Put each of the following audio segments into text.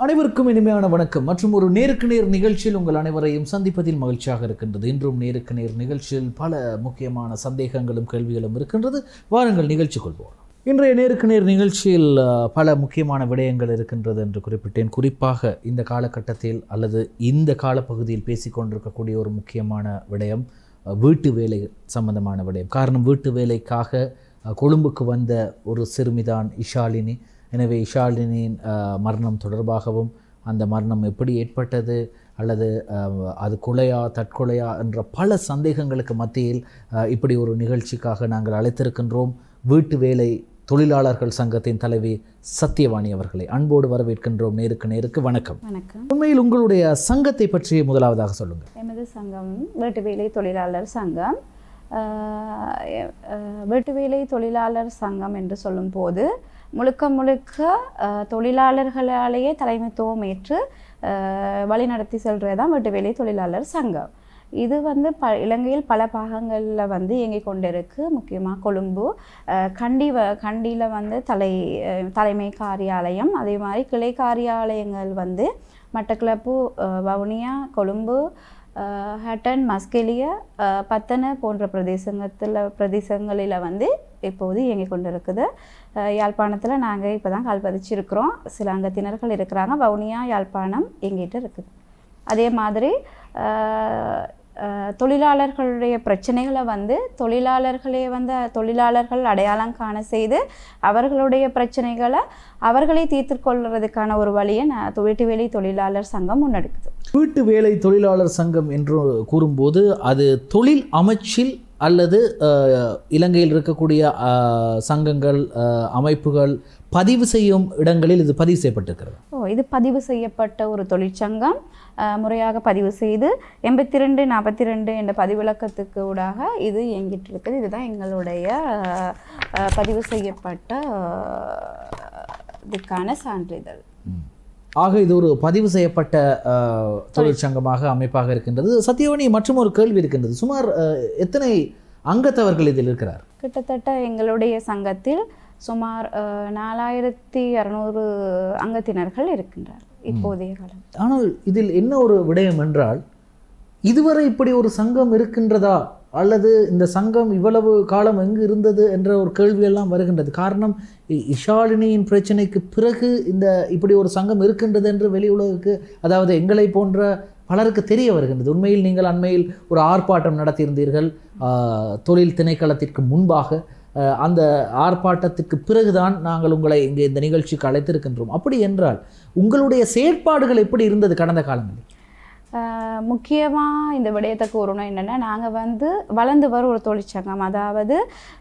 அனைவருக்கும் இனிமையான வணக்கம் மற்றும் ஒரு நேருக்கு நேர் நிகழ்ச்சியில் உங்கள் அனைவரையும் சந்திப்பதில் மகிழ்ச்சியாக இருக்கின்றது இன்றும் நேருக்கு நேர் நிகழ்ச்சியில் பல முக்கியமான சந்தேகங்களும் கேள்விகளும் இருக்கின்றது வாருங்கள் நிகழ்ச்சி கொள்வோம் இன்றைய நேருக்கு நேர் நிகழ்ச்சியில் அஹ், பல முக்கியமான விடயங்கள் இருக்கின்றது என்று குறிப்பிட்டேன் குறிப்பாக இந்த காலகட்டத்தில் அல்லது இந்த காலப்பகுதியில் பேசிக்கொண்டிருக்கக்கூடிய ஒரு முக்கியமான விடயம் அஹ், வீட்டு வேலை சம்பந்தமான விடயம் காரணம் வீட்டு வேலைக்காக அஹ், கொழும்புக்கு வந்த ஒரு சிறுமிதான் இஷாலினி எனவே இஷாலினியின் அஹ், மரணம் தொடர்பாகவும் அந்த மரணம் எப்படி ஏற்பட்டது அல்லது அஹ், அது கொலையா தற்கொலையா என்ற பல சந்தேகங்களுக்கு மத்தியில் அஹ், இப்படி ஒரு நிகழ்ச்சிக்காக நாங்கள் அழைத்திருக்கின்றோம் வீட்டு வேலை தொழிலாளர்கள் சங்கத்தின் தலைவி சத்தியவாணி அவர்களை அன்போடு வரவேற்கின்றோம் நேருக்கு நேருக்கு வணக்கம் வணக்கம் உண்மையில் உங்களுடைய சங்கத்தை பற்றி முதலாவதாக சொல்லுங்கள் எமது சங்கம் வீட்டு வேலை தொழிலாளர் சங்கம் ஆஹ் எ- ஆஹ் வீட்டு வேலை தொழிலாளர் சங்கம் என்று சொல்லும்போது முழுக்க முழுக்க ஆஹ் தொழிலாளர்களாலேயே தலைமைத்துவம் ஏற்று ஆஹ் வழிநடத்தி செல்றது தான் வீட்டு வேலை தொழிலாளர் சங்கம் இது வந்து ப இலங்கையில் பல பாகங்களில் வந்து இயங்கிக் கொண்டிருக்கு முக்கியமாக கொழும்பு ஆஹ் கண்டி வ கண்டியில் வந்து தலை ஆஹ் தலைமை காரியாலயம் அதே மாதிரி கிளை காரியாலயங்கள் வந்து மட்டக்களப்பு ஆஹ் வவுனியா கொழும்பு ஆஹ் ஹட்டன் மஸ்கெலிய ஆஹ் பத்தன போன்ற பிரதேசங்கத்தில் பிரதேசங்களில் வந்து இப்போது இயங்கிக் கொண்டிருக்குது ஆஹ் யாழ்ப்பாணத்தில் நாங்கள் இப்போ தான் கால் பதிச்சிருக்கிறோம் சில அங்கத்தினர்கள் இருக்கிறாங்க வவுனியா யாழ்ப்பாணம் எங்கிட்ட இருக்குது அதே மாதிரி ஆஹ் ஆஹ் தொழிலாளர்களுடைய பிரச்சனைகளை வந்து தொழிலாளர்களே வந்து தொழிலாளர்கள் அடையாளம் காண செய்து அவர்களுடைய பிரச்சனைகளை அவர்களே தீர்த்து கொள்வதற்கான ஒரு வழியை நான் வீட்டு வேலை தொழிலாளர் சங்கம் முன்னெடுக்குது வீட்டு வேலை தொழிலாளர் சங்கம் என்று கூறும்போது அது தொழில் அமைச்சில் அல்லது அஹ், இலங்கையில் இருக்கக்கூடிய அஹ், சங்கங்கள் அஹ், அமைப்புகள் பதிவு செய்யும் இடங்களில் இது பதிவு செய்யப்பட்டிருக்கிறது ஓ இது பதிவு செய்யப்பட்ட ஒரு தொழிற்சங்கம் ஆஹ் முறையாக பதிவு செய்து எண்பத்தி ரெண்டு நாற்பத்தி ரெண்டு என்ற பதிவிலக்கத்துக்கு ஊடாக இது இயங்கிட்டு இருக்குது இதுதான் எங்களுடைய ஆஹ், ஆஹ், பதிவு செய்யப்பட்ட ஆஹ், இதுக்கான சான்றிதழ் ஆக இது ஒரு பதிவு செய்யப்பட்ட அஹ், தொழிற்சங்கமாக அமைப்பாக இருக்கின்றது சத்தியவணி மற்றும் ஒரு கேள்வி இருக்கின்றது சுமார் அஹ், எத்தனை அங்கத்தவர்கள் இதில் இருக்கிறார் கிட்டத்தட்ட எங்களுடைய சங்கத்தில் சுமார் ஆஹ், நாலாயிரத்தி இரநூறு அங்கத்தினர்கள் இருக்கின்றார் இப்போதைய காலம் ஆனால் இதில் என்ன ஒரு விடயம் என்றால் இதுவரை இப்படி ஒரு சங்கம் இருக்கின்றதா அல்லது இந்த சங்கம் இவ்வளவு காலம் எங்கு இருந்தது என்ற ஒரு கேள்வியெல்லாம் வருகின்றது காரணம் இ- இஷாலினியின் பிரச்சனைக்கு பிறகு இந்த இப்படி ஒரு சங்கம் இருக்கின்றது என்று வெளி உலகுக்கு அதாவது எங்களை போன்ற பலருக்கு தெரிய வருகின்றது உண்மையில் நீங்கள் அண்மையில் ஒரு ஆர்ப்பாட்டம் நடத்தியிருந்தீர்கள் ஆஹ், தொழில் திணைக்களத்திற்கு முன்பாக ஆஹ், அந்த ஆர்ப்பாட்டத்திற்கு பிறகுதான் நாங்கள் உங்களை இங்கே இந்த நிகழ்ச்சிக்கு அழைத்திருக்கின்றோம் அப்படி என்றால் உங்களுடைய செயற்பாடுகள் எப்படி இருந்தது கடந்த காலங்களில் முக்கியமாக இந்த விடயத்தை கூறணும் என்னென்னா நாங்கள் வந்து வளர்ந்து வரும் ஒரு தொழிற்சங்கம் அதாவது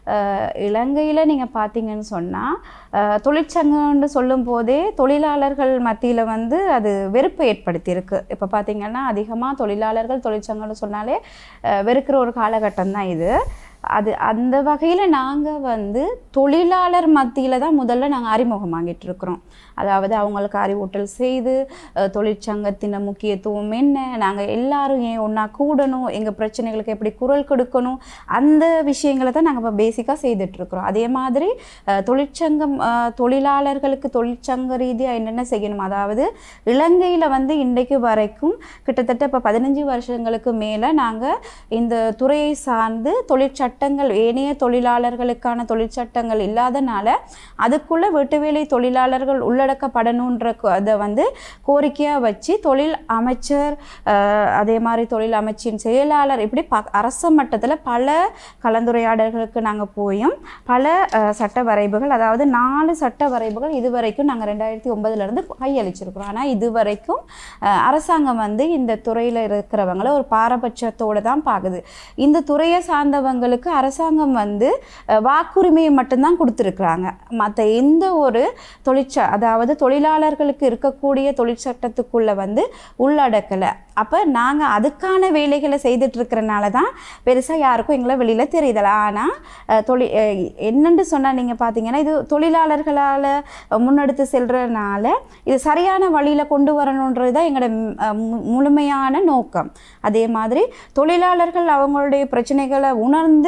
இலங்கையில் நீங்கள் பார்த்தீங்கன்னு சொன்னால் தொழிற்சங்கம்னு சொல்லும் போதே தொழிலாளர்கள் மத்தியில் வந்து அது வெறுப்பை ஏற்படுத்தியிருக்கு இப்போ பார்த்தீங்கன்னா அதிகமாக தொழிலாளர்கள் தொழிற்சங்கம்னு சொன்னாலே அஹ், வெறுக்கிற ஒரு காலகட்டம் தான் இது அது அந்த வகையில் நாங்கள் வந்து தொழிலாளர் மத்தியில் தான் முதல்ல நாங்கள் அறிமுகமாகிட்டு இருக்கிறோம் அதாவது அவங்களுக்கு அறிவூட்டல் செய்து அஹ், தொழிற்சங்கத்தின் முக்கியத்துவம் என்ன நாங்கள் எல்லாரும் ஏன் ஒன்றா கூடணும் எங்கள் பிரச்சனைகளுக்கு எப்படி குரல் கொடுக்கணும் அந்த விஷயங்களை தான் நாங்கள் இப்போ பேசிக்காக செய்துட்ருக்குறோம் அதே மாதிரி அஹ், தொழிற்சங்கம் அஹ், தொழிலாளர்களுக்கு தொழிற்சங்க ரீதியாக என்னென்ன செய்யணும் அதாவது இலங்கையில் வந்து இன்றைக்கு வரைக்கும் கிட்டத்தட்ட இப்போ பதினஞ்சு வருஷங்களுக்கு மேலே நாங்கள் இந்த துறையை சார்ந்து தொழிற்சட்டங்கள் ஏனைய தொழிலாளர்களுக்கான தொழிற்சட்டங்கள் இல்லாதனால அதுக்குள்ளே வீட்டு வேலை தொழிலாளர்கள் உள்ளடக்கப்படணுன்ற கு- அதை வந்து கோரிக்கையாக வச்சு தொழில் அமைச்சர் அஹ், அதே மாதிரி தொழில் அமைச்சின் செயலாளர் இப்படி ப அரச மட்டத்தில் பல கலந்துரையாடல்களுக்கு நாங்கள் போயும் பல அஹ், சட்ட வரைவுகள் அதாவது நாலு சட்ட வரைவுகள் இதுவரைக்கும் நாங்கள் ரெண்டாயிரத்தி ஒன்பதுலேருந்து கையளிச்சிருக்கிறோம் ஆனால் இதுவரைக்கும் அஹ், அரசாங்கம் வந்து இந்த துறையில் இருக்கிறவங்கள ஒரு பாரபட்சத்தோடு தான் பார்க்குது இந்த துறையை சார்ந்தவங்களுக்கு அரசாங்கம் வந்து அஹ், வாக்குரிமையை மட்டும்தான் கொடுத்துருக்குறாங்க மற்ற எந்த ஒரு தொழிற்ச அதாவது தொழிலாளர்களுக்கு இருக்கக்கூடிய தொழிற்சட்டத்துக்குள்ளே வந்து உள்ளடக்கலை அப்போ நாங்கள் அதுக்கான வேலைகளை செய்துட்டு இருக்கிறனால தான் பெருசாக யாருக்கும் எங்களை வெளியில் தெரியுதல ஆனால் தொழி அஹ், என்னன்னு சொன்னால் நீங்கள் பார்த்தீங்கன்னா இது தொழிலாளர்களால் முன்னெடுத்து செல்றதுனால இது சரியான வழியில் கொண்டு வரணுன்றது தான் எங்களோட ம், அஹ், மு- முழுமையான நோக்கம் அதே மாதிரி தொழிலாளர்கள் அவங்களுடைய பிரச்சனைகளை உணர்ந்து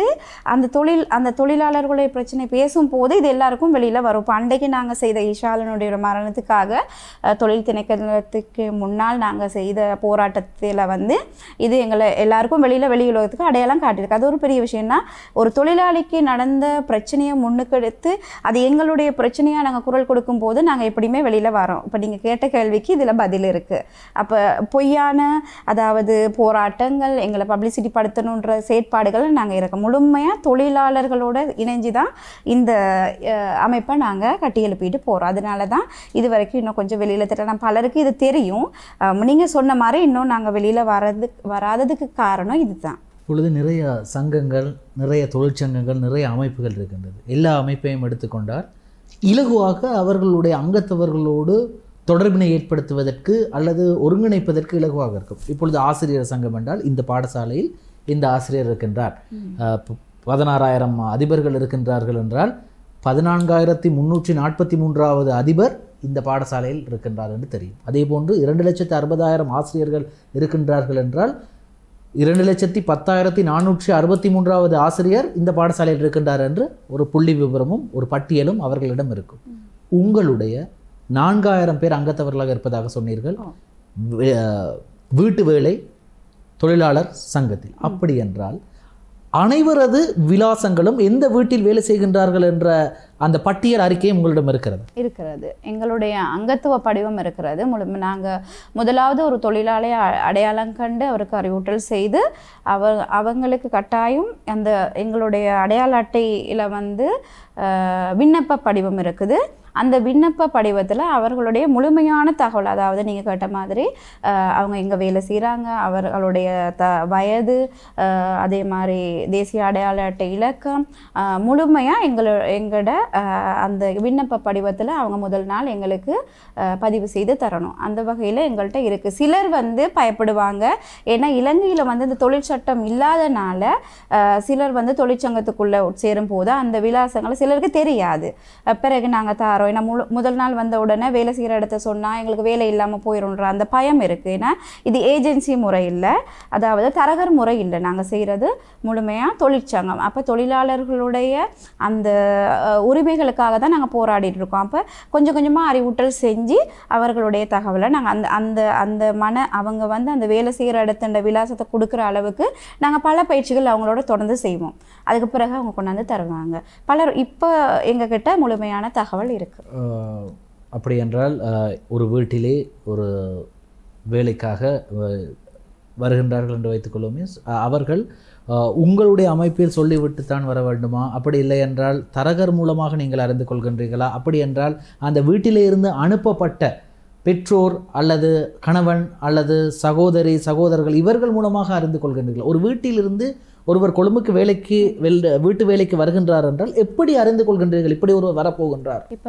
அந்த தொழில் அந்த தொழிலாளர்களுடைய பிரச்சனை பேசும்போது இது எல்லாருக்கும் வெளியில் வரும் இப்போ அன்றைக்கு நாங்கள் செய்த ஈஷாலனுடைய ஒரு மரணத்துக்காக அஹ், தொழில் திணைக்களத்துக்கு முன்னால் நாங்கள் செய்த போராட்டத்தில் வந்து இது எங்களை எல்லாருக்கும் வெளியில் வெளி உலகத்துக்கு அடையாளம் காட்டியிருக்கு அது ஒரு பெரிய விஷயம்னா ஒரு தொழிலாளிக்கு நடந்த பிரச்சனையை முன்னுக்கெடுத்து அது எங்களுடைய பிரச்சனையாக நாங்கள் குரல் கொடுக்கும்போது நாங்கள் எப்படியுமே வெளியில் வரோம் இப்போ நீங்கள் கேட்ட கேள்விக்கு இதில் பதில் இருக்குது அப்போ பொய்யான அதாவது போராட்டங்கள் எங்களை பப்ளிசிட்டி படுத்தணுன்ற செயற்பாடுகள் நாங்கள் இருக்க முழுமையாக தொழிலாளர்களோட இணைஞ்சு தான் இந்த அஹ், அமைப்பை நாங்கள் கட்டி எழுப்பிட்டு போகிறோம் அதனால தான் இது வரைக்கும் இன்னும் கொஞ்சம் வெளியில் தெரியல பலருக்கு இது தெரியும் நீங்கள் சொன்ன மாதிரி இன்னும் நாங்கள் வெளியில் வர்றது வராததுக்கு காரணம் இதுதான் இப்பொழுது நிறைய சங்கங்கள் நிறைய தொழிற்சங்கங்கள் நிறைய அமைப்புகள் இருக்கின்றது எல்லா அமைப்பையும் எடுத்துக்கொண்டால் இலகுவாக அவர்களுடைய அங்கத்தவர்களோடு தொடர்பினை ஏற்படுத்துவதற்கு அல்லது ஒருங்கிணைப்பதற்கு இலகுவாக இருக்கும் இப்பொழுது ஆசிரியர் சங்கம் என்றால் இந்த பாடசாலையில் இந்த ஆசிரியர் இருக்கின்றார் அஹ், ப- பதினாறாயிரம் அதிபர்கள் இருக்கின்றார்கள் என்றால் பதினான்காயிரத்தி முன்னூற்றி நாற்பத்தி மூன்றாவது அதிபர் இந்த பாடசாலையில் இருக்கின்றார் என்று தெரியும் அதே போன்று இரண்டு லட்சத்து அறுபதாயிரம் ஆசிரியர்கள் இருக்கின்றார்கள் என்றால் இரண்டு லட்சத்தி பத்தாயிரத்தி நானூற்றி அறுபத்தி மூன்றாவது ஆசிரியர் இந்த பாடசாலையில் இருக்கின்றார் என்று ஒரு புள்ளி விவரமும் ஒரு பட்டியலும் அவர்களிடம் இருக்கும் உங்களுடைய நான்காயிரம் பேர் அங்கத்தவர்களாக இருப்பதாக சொன்னீர்கள் வே- வீட்டு வேலை தொழிலாளர் சங்கத்தில் அப்படி என்றால் அனைவரது விலாசங்களும் எந்த வீட்டில் வேலை செய்கின்றார்கள் என்ற அந்த பட்டியல் அறிக்கையும் உங்களிடம் இருக்கிறது இருக்கிறது எங்களுடைய அங்கத்துவ படிவம் இருக்கிறது முழு நாங்கள் முதலாவது ஒரு தொழிலாளி அ- அடையாளம் கண்டு அவருக்கு அறிவூட்டல் செய்து அவ அவங்களுக்கு கட்டாயம் அந்த எங்களுடைய அடையாள அட்டையில் வந்து அஹ், விண்ணப்ப படிவம் இருக்குது அந்த விண்ணப்ப படிவத்தில் அவர்களுடைய முழுமையான தகவல் அதாவது நீங்கள் கேட்ட மாதிரி அஹ், அவங்க எங்கே வேலை செய்கிறாங்க அவர்களுடைய த வயது அஹ், அதே மாதிரி தேசிய அடையாள அட்டை இலக்கம் முழுமையாக எங்களோ எங்களோட அஹ், அந்த விண்ணப்ப படிவத்தில் அவங்க முதல் நாள் எங்களுக்கு அஹ், பதிவு செய்து தரணும் அந்த வகையில் எங்கள்கிட்ட இருக்குது சிலர் வந்து பயப்படுவாங்க ஏன்னா இலங்கையில் வந்து இந்த தொழிற்சட்டம் இல்லாதனால அஹ், சிலர் வந்து தொழிற்சங்கத்துக்குள்ளே சேரும் போது அந்த விலாசங்களை சிலருக்கு தெரியாது அஹ், பிறகு நாங்கள் தாரோம் ஏன்னா முழு முதல் நாள் வந்த உடனே வேலை செய்கிற இடத்த சொன்னால் எங்களுக்கு வேலை இல்லாமல் போயிடும்ன்ற அந்த பயம் இருக்குது ஏன்னா இது ஏஜென்சி முறை இல்லை அதாவது தரகர் முறை இல்லை நாங்கள் செய்கிறது முழுமையாக தொழிற்சங்கம் அப்போ தொழிலாளர்களுடைய அந்த அஹ், உரிமைகளுக்காக தான் நாங்கள் போராடிட்டு இருக்கோம் அப்போ கொஞ்சம் கொஞ்சமாக அறிவூட்டல் செஞ்சு அவர்களுடைய தகவலை நாங்கள் அந்த அந்த அந்த மன அவங்க வந்து அந்த வேலை செய்கிற இடத்துன்ற விலாசத்தை கொடுக்குற அளவுக்கு நாங்கள் பல பயிற்சிகள் அவங்களோட தொடர்ந்து செய்வோம் அதுக்கு பிறகு அவங்க கொண்டாந்து தருவாங்க பலர் இப்போ எங்ககிட்ட முழுமையான தகவல் இருக்குது அஹ், அப்படி என்றால் அஹ், ஒரு வீட்டிலே ஒரு வேலைக்காக அஹ், வருகின்றார்கள் என்று வைத்துக்கொள்வோமே அஹ், அவர்கள் அஹ், உங்களுடைய அமைப்பில் சொல்லிவிட்டு தான் வர வேண்டுமா அப்படி இல்லை என்றால் தரகர் மூலமாக நீங்கள் அறிந்து கொள்கின்றீர்களா அப்படி என்றால் அந்த வீட்டிலே இருந்து அனுப்பப்பட்ட பெற்றோர் அல்லது கணவன் அல்லது சகோதரி சகோதரர்கள் இவர்கள் மூலமாக அறிந்து கொள்கின்றீர்கள் ஒரு வீட்டிலிருந்து ஒருவர் கொழும்புக்கு வேலைக்கு வெல் வீட்டு வேலைக்கு வருகின்றார் என்றால் எப்படி அறிந்து கொள்கின்றீர்கள் இப்படி ஒருவர் வரப்போகின்றார் இப்போ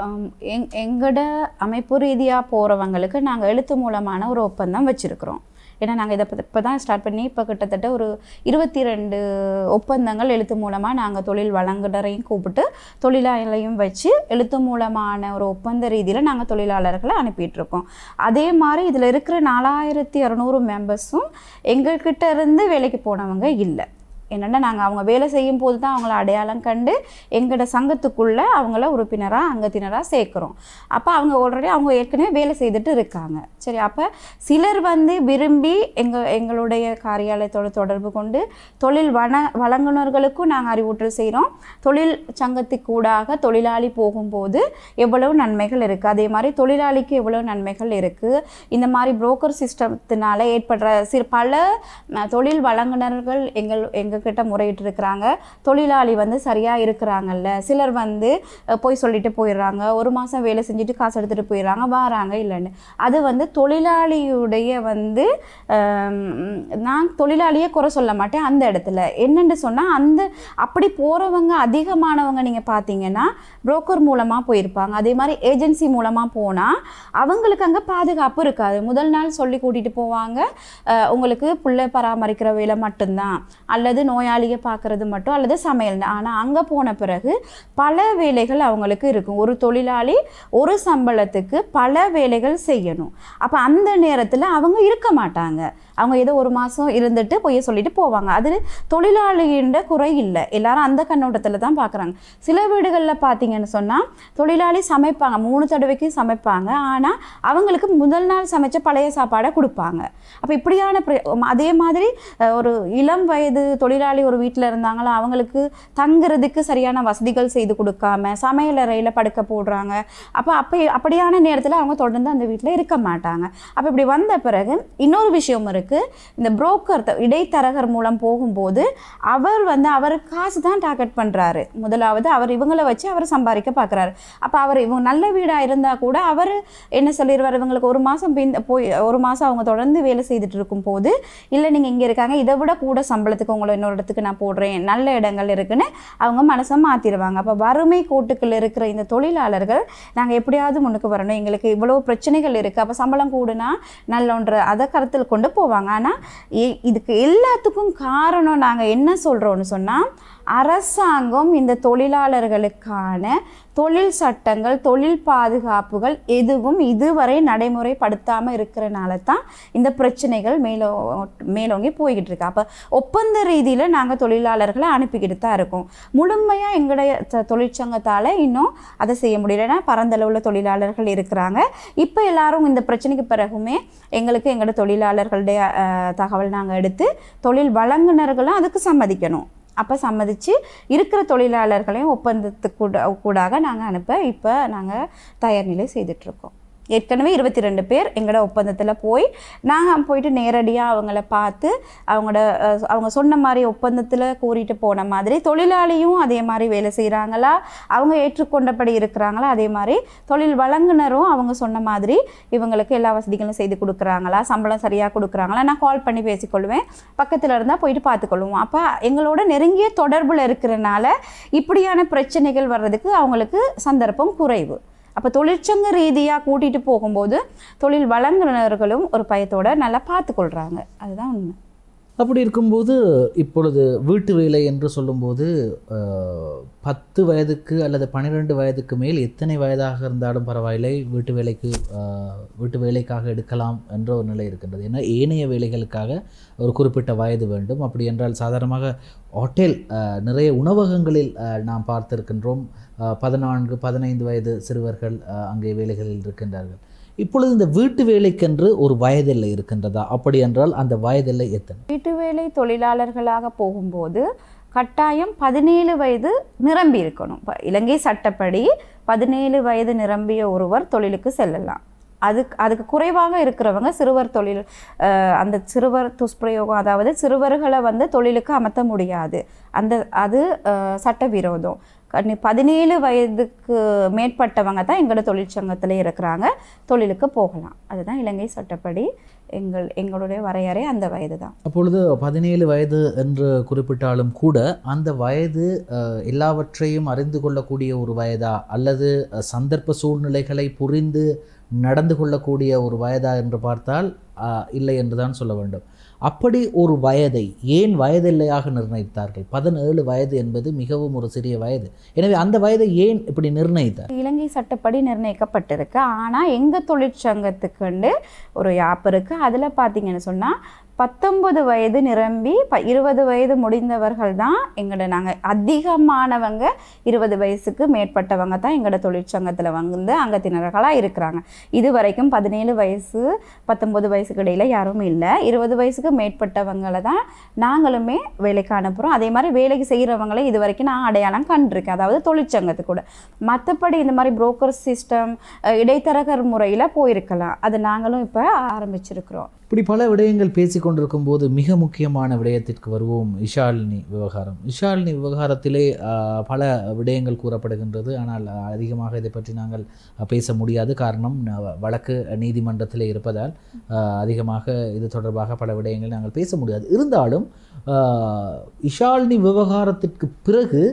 எங் எங்களோட அமைப்பு ரீதியாக போகிறவங்களுக்கு நாங்கள் எழுத்து மூலமான ஒரு ஒப்பந்தம் வச்சுருக்கிறோம் ஏன்னா நாங்கள் இதை இப்போ தான் ஸ்டார்ட் பண்ணி இப்போ கிட்டத்தட்ட ஒரு இருபத்தி ரெண்டு ஒப்பந்தங்கள் எழுத்து மூலமாக நாங்கள் தொழில் வழங்குனரையும் கூப்பிட்டு தொழிலாளரையும் வச்சு எழுத்து மூலமான ஒரு ஒப்பந்த ரீதியில் நாங்கள் தொழிலாளர்களை அனுப்பிட்டு இருக்கோம் அதே மாதிரி இதில் இருக்கிற நாலாயிரத்தி இரநூறு மெம்பர்ஸும் எங்கள்கிட்ட இருந்து வேலைக்கு போனவங்க இல்லை என்னென்னா நாங்கள் அவங்க வேலை செய்யும் போது தான் அவங்கள அடையாளம் கண்டு எங்களோட சங்கத்துக்குள்ளே அவங்கள உறுப்பினராக அங்கத்தினராக சேர்க்குறோம் அப்போ அவங்க ஆல்ரெடி அவங்க ஏற்கனவே வேலை செய்துட்டு இருக்காங்க சரி அப்போ சிலர் வந்து விரும்பி எங்கள் எங்களுடைய காரியாலயத்தோட தொடர்பு கொண்டு தொழில் வன வழங்குனர்களுக்கும் நாங்கள் அறிவூட்டல் செய்கிறோம் தொழில் சங்கத்துக்கூடாக தொழிலாளி போகும்போது எவ்வளவு நன்மைகள் இருக்குது அதே மாதிரி தொழிலாளிக்கு எவ்வளவு நன்மைகள் இருக்குது இந்த மாதிரி புரோக்கர் சிஸ்டத்தினால ஏற்படுற சிறு பல அஹ், தொழில் வழங்குனர்கள் எங்கள் எங்ககிட்ட முறையிட்டு இருக்கிறாங்க தொழிலாளி வந்து சரியாக இருக்கிறாங்கல்ல சிலர் வந்து அஹ், போய் சொல்லிட்டு போயிடுறாங்க ஒரு மாதம் வேலை செஞ்சுட்டு காசு எடுத்துகிட்டு போயிடுறாங்க வராங்க இல்லைன்னு அது வந்து தொழிலாளியுடைய வந்து ஆம், நான் தொழிலாளியை குறை சொல்ல மாட்டேன் அந்த இடத்துல என்னென்னு சொன்னால் அந்த அப்படி போகிறவங்க அதிகமானவங்க நீங்கள் பார்த்தீங்கன்னா புரோக்கர் மூலமாக போயிருப்பாங்க அதே மாதிரி ஏஜென்சி மூலமாக போனால் அவங்களுக்கு அங்கே பாதுகாப்பு இருக்காது முதல் நாள் சொல்லி கூட்டிகிட்டு போவாங்க அஹ், உங்களுக்கு புள்ளை பராமரிக்கிற வேலை மட்டும்தான் அல்லது நோயாளியை பார்க்கறது மட்டும் அல்லது சமையல் ஆனால் அங்கே போன பிறகு பல வேலைகள் அவங்களுக்கு இருக்கும் ஒரு தொழிலாளி ஒரு சம்பளத்துக்கு பல வேலைகள் செய்யணும் அப்போ அந்த நேரத்தில் அவங்க இருக்க மாட்டாங்க அவங்க ஏதோ ஒரு மாதம் இருந்துட்டு பொய்ய சொல்லிட்டு போவாங்க அது தொழிலாளிகின்ற குறை இல்லை எல்லாரும் அந்த கண்ணோட்டத்தில் தான் பார்க்குறாங்க சில வீடுகளில் பார்த்தீங்கன்னு சொன்னால் தொழிலாளி சமைப்பாங்க மூணு தடவைக்கு சமைப்பாங்க ஆனால் அவங்களுக்கு முதல் நாள் சமைச்ச பழைய சாப்பாடை கொடுப்பாங்க அப்போ இப்படியான பிர- அதே மாதிரி அஹ், ஒரு இளம் வயது தொழிலாளி ஒரு வீட்டில் இருந்தாங்களோ அவங்களுக்கு தங்குறதுக்கு சரியான வசதிகள் செய்து கொடுக்காம சமையலறையில் படுக்க போடுறாங்க அப்போ அப்போ அப்படியான நேரத்தில் அவங்க தொடர்ந்து அந்த வீட்டில் இருக்க மாட்டாங்க அப்போ இப்படி வந்த பிறகு இன்னொரு விஷயம் இருக்குது இந்த புரோக்கர் இடைத்தரகர் மூலம் போகும்போது அவர் வந்து அவர் காசு தான் டார்கெட் பண்ணுறாரு முதலாவது அவர் இவங்களை வச்சு அவர் சம்பாதிக்க பார்க்குறாரு அப்போ அவர் இவங்க நல்ல வீடாக இருந்தால் கூட அவர் என்ன சொல்லிடுவார் இவங்களுக்கு ஒரு மாதம் பின் போய் ஒரு மாதம் அவங்க தொடர்ந்து வேலை செய்துட்டு இருக்கும்போது இல்லை நீங்கள் இங்கே இருக்காங்க இதை விட கூட சம்பளத்துக்கு உங்களை இன்னொரு இடத்துக்கு நான் போடுறேன் நல்ல இடங்கள் இருக்குன்னு அவங்க மனசை மாற்றிடுவாங்க அப்போ வறுமை கோட்டுக்குள்ள இருக்கிற இந்த தொழிலாளர்கள் நாங்கள் எப்படியாவது முன்னுக்கு வரணும் எங்களுக்கு இவ்வளோ பிரச்சனைகள் இருக்குது அப்போ சம்பளம் கூடுனா நல்லொன்ற அதை கருத்தில் கொண்டு போவாங்க ஆனால் இதுக்கு எல்லாத்துக்கும் காரணம் நாங்கள் என்ன சொல்கிறோன்னு சொன்னால் அரசாங்கம் இந்த தொழிலாளர்களுக்கான தொழில் சட்டங்கள் தொழில் பாதுகாப்புகள் எதுவும் இதுவரை நடைமுறைப்படுத்தாமல் இருக்கிறனால தான் இந்த பிரச்சனைகள் மேலோ மேலோங்கி போய்கிட்டு இருக்கு அப்போ ஒப்பந்த ரீதியில் நாங்கள் தொழிலாளர்களை அனுப்பிக்கிட்டு தான் இருக்கோம் முழுமையாக எங்களுடைய த- தொழிற்சங்கத்தால் இன்னும் அதை செய்ய முடியல ஏன்னா பரந்தளவுள்ள தொழிலாளர்கள் இருக்கிறாங்க இப்போ எல்லாரும் இந்த பிரச்சனைக்கு பிறகுமே எங்களுக்கு எங்களோட தொழிலாளர்களுடைய அஹ், தகவல் நாங்கள் எடுத்து தொழில் வழங்குனர்களும் அதுக்கு சம்மதிக்கணும் அப்போ சம்மதிச்சு இருக்கிற தொழிலாளர்களையும் ஒப்பந்தத்துக்கு கூட கூடாக நாங்கள் அனுப்ப இப்போ நாங்கள் தயார் நிலை செய்துட்ருக்கோம் ஏற்கனவே இருபத்தி ரெண்டு பேர் எங்களோட ஒப்பந்தத்தில் போய் நாங்கள் போயிட்டு நேரடியாக அவங்கள பார்த்து அவங்களோட அஹ், அவங்க சொன்ன மாதிரி ஒப்பந்தத்தில் கூறிட்டு போன மாதிரி தொழிலாளியும் அதே மாதிரி வேலை செய்கிறாங்களா அவங்க ஏற்றுக்கொண்டபடி இருக்கிறாங்களா அதே மாதிரி தொழில் வழங்குனரும் அவங்க சொன்ன மாதிரி இவங்களுக்கு எல்லா வசதிகளும் செய்து கொடுக்குறாங்களா சம்பளம் சரியாக கொடுக்குறாங்களா நான் கால் பண்ணி பேசிக்கொள்வேன் பக்கத்தில் இருந்தால் போயிட்டு பார்த்துக்கொள்வோம் அப்போ எங்களோட நெருங்கிய தொடர்பில் இருக்கிறனால இப்படியான பிரச்சனைகள் வர்றதுக்கு அவங்களுக்கு சந்தர்ப்பம் குறைவு அப்போ தொழிற்சங்க ரீதியாக கூட்டிகிட்டு போகும்போது தொழில் வழங்குனர்களும் ஒரு பயத்தோட நல்லா பார்த்துக்கொள்கிறாங்க அதுதான் உண்மை அப்படி இருக்கும்போது இப்பொழுது வீட்டு வேலை என்று சொல்லும்போது அஹ், பத்து வயதுக்கு அல்லது பன்னிரெண்டு வயதுக்கு மேல் எத்தனை வயதாக இருந்தாலும் பரவாயில்லை வீட்டு வேலைக்கு அஹ், வீட்டு வேலைக்காக எடுக்கலாம் என்ற ஒரு நிலை இருக்கின்றது ஏன்னா ஏனைய வேலைகளுக்காக ஒரு குறிப்பிட்ட வயது வேண்டும் அப்படி என்றால் சாதாரணமாக ஹோட்டல் அஹ், நிறைய உணவகங்களில் அஹ், நாம் பார்த்திருக்கின்றோம் அஹ், பதினான்கு பதினைந்து வயது சிறுவர்கள் அஹ், அங்கே வேலைகளில் இருக்கின்றார்கள் இப்பொழுது இந்த வீட்டு வேலைக்கென்று ஒரு வயதெல்லை இருக்கின்றதா அப்படி என்றால் அந்த வயதெல்லை எத்தனை வீட்டு வேலை தொழிலாளர்களாக போகும்போது கட்டாயம் பதினேழு வயது நிரம்பி இருக்கணும் இப்போ இலங்கை சட்டப்படி பதினேழு வயது நிரம்பிய ஒருவர் தொழிலுக்கு செல்லலாம் அதுக்கு அதுக்கு குறைவாக இருக்கிறவங்க சிறுவர் தொழில் அஹ், அந்த சிறுவர் துஷ்பிரயோகம் அதாவது சிறுவர்களை வந்து தொழிலுக்கு அமர்த்த முடியாது அந்த அது அஹ், சட்டவிரோதம் கண்ணி பதினேழு வயதுக்கு மேற்பட்டவங்க தான் எங்களோட தொழிற்சங்கத்தில் இருக்கிறாங்க தொழிலுக்கு போகலாம் அதுதான் இலங்கை சட்டப்படி எங்கள் எங்களுடைய வரையறை அந்த வயது தான் அப்பொழுது பதினேழு வயது என்று குறிப்பிட்டாலும் கூட அந்த வயது அஹ், எல்லாவற்றையும் அறிந்து கொள்ளக்கூடிய ஒரு வயதா அல்லது அஹ், சந்தர்ப்ப சூழ்நிலைகளை புரிந்து நடந்து கொள்ளக்கூடிய ஒரு வயதா என்று பார்த்தால் அஹ், இல்லை என்று தான் சொல்ல வேண்டும் அப்படி ஒரு வயதை ஏன் வயதில்லையாக நிர்ணயித்தார்கள் பதினேழு வயது என்பது மிகவும் ஒரு சிறிய வயது எனவே அந்த வயதை ஏன் இப்படி நிர்ணயித்தார் இலங்கை சட்டப்படி நிர்ணயிக்கப்பட்டிருக்கு ஆனால் எங்கள் தொழிற்சங்கத்துக்குண்டு ஒரு ஆப் இருக்குது அதில் பார்த்தீங்கன்னு சொன்னால் பத்தொன்பது வயது நிரம்பி ப இருபது வயது முடிந்தவர்கள் தான் எங்களோட நாங்கள் அதிகமானவங்க இருபது வயசுக்கு மேற்பட்டவங்க தான் எங்களோட தொழிற்சங்கத்தில் வந்து அங்கத்தினர்களாக இருக்கிறாங்க இது வரைக்கும் பதினேழு வயசு பத்தொன்பது வயசுக்கு இடையில யாரும் இல்லை இருபது வயசுக்கு மேற்பட்டவங்களை தான் நாங்களுமே வேலைக்கு அனுப்புகிறோம் அதே மாதிரி வேலைக்கு செய்கிறவங்களை இது வரைக்கும் நான் அடையாளம் கண்டிருக்கேன் அதாவது தொழிற்சங்கத்து கூட மற்றபடி இந்த மாதிரி புரோக்கர் சிஸ்டம் இடைத்தரகர் முறையில் போயிருக்கலாம் அது நாங்களும் இப்போ ஆரம்பிச்சிருக்கிறோம் இப்படி பல விடயங்கள் பேசிக் கொண்டிருக்கும் போது மிக முக்கியமான விடயத்திற்கு வருவோம் இஷாலினி விவகாரம் இஷாலினி விவகாரத்திலே ஆஹ், பல விடயங்கள் கூறப்படுகின்றது ஆனால் ஆஹ், அதிகமாக இதை பற்றி நாங்கள் ஆஹ், பேச முடியாது காரணம் ந- வழக்கு நீதிமன்றத்திலே இருப்பதால் ஆஹ், அதிகமாக இது தொடர்பாக பல விடயங்கள் நாங்கள் பேச முடியாது இருந்தாலும் ஆஹ், இஷாலினி விவகாரத்திற்கு பிறகு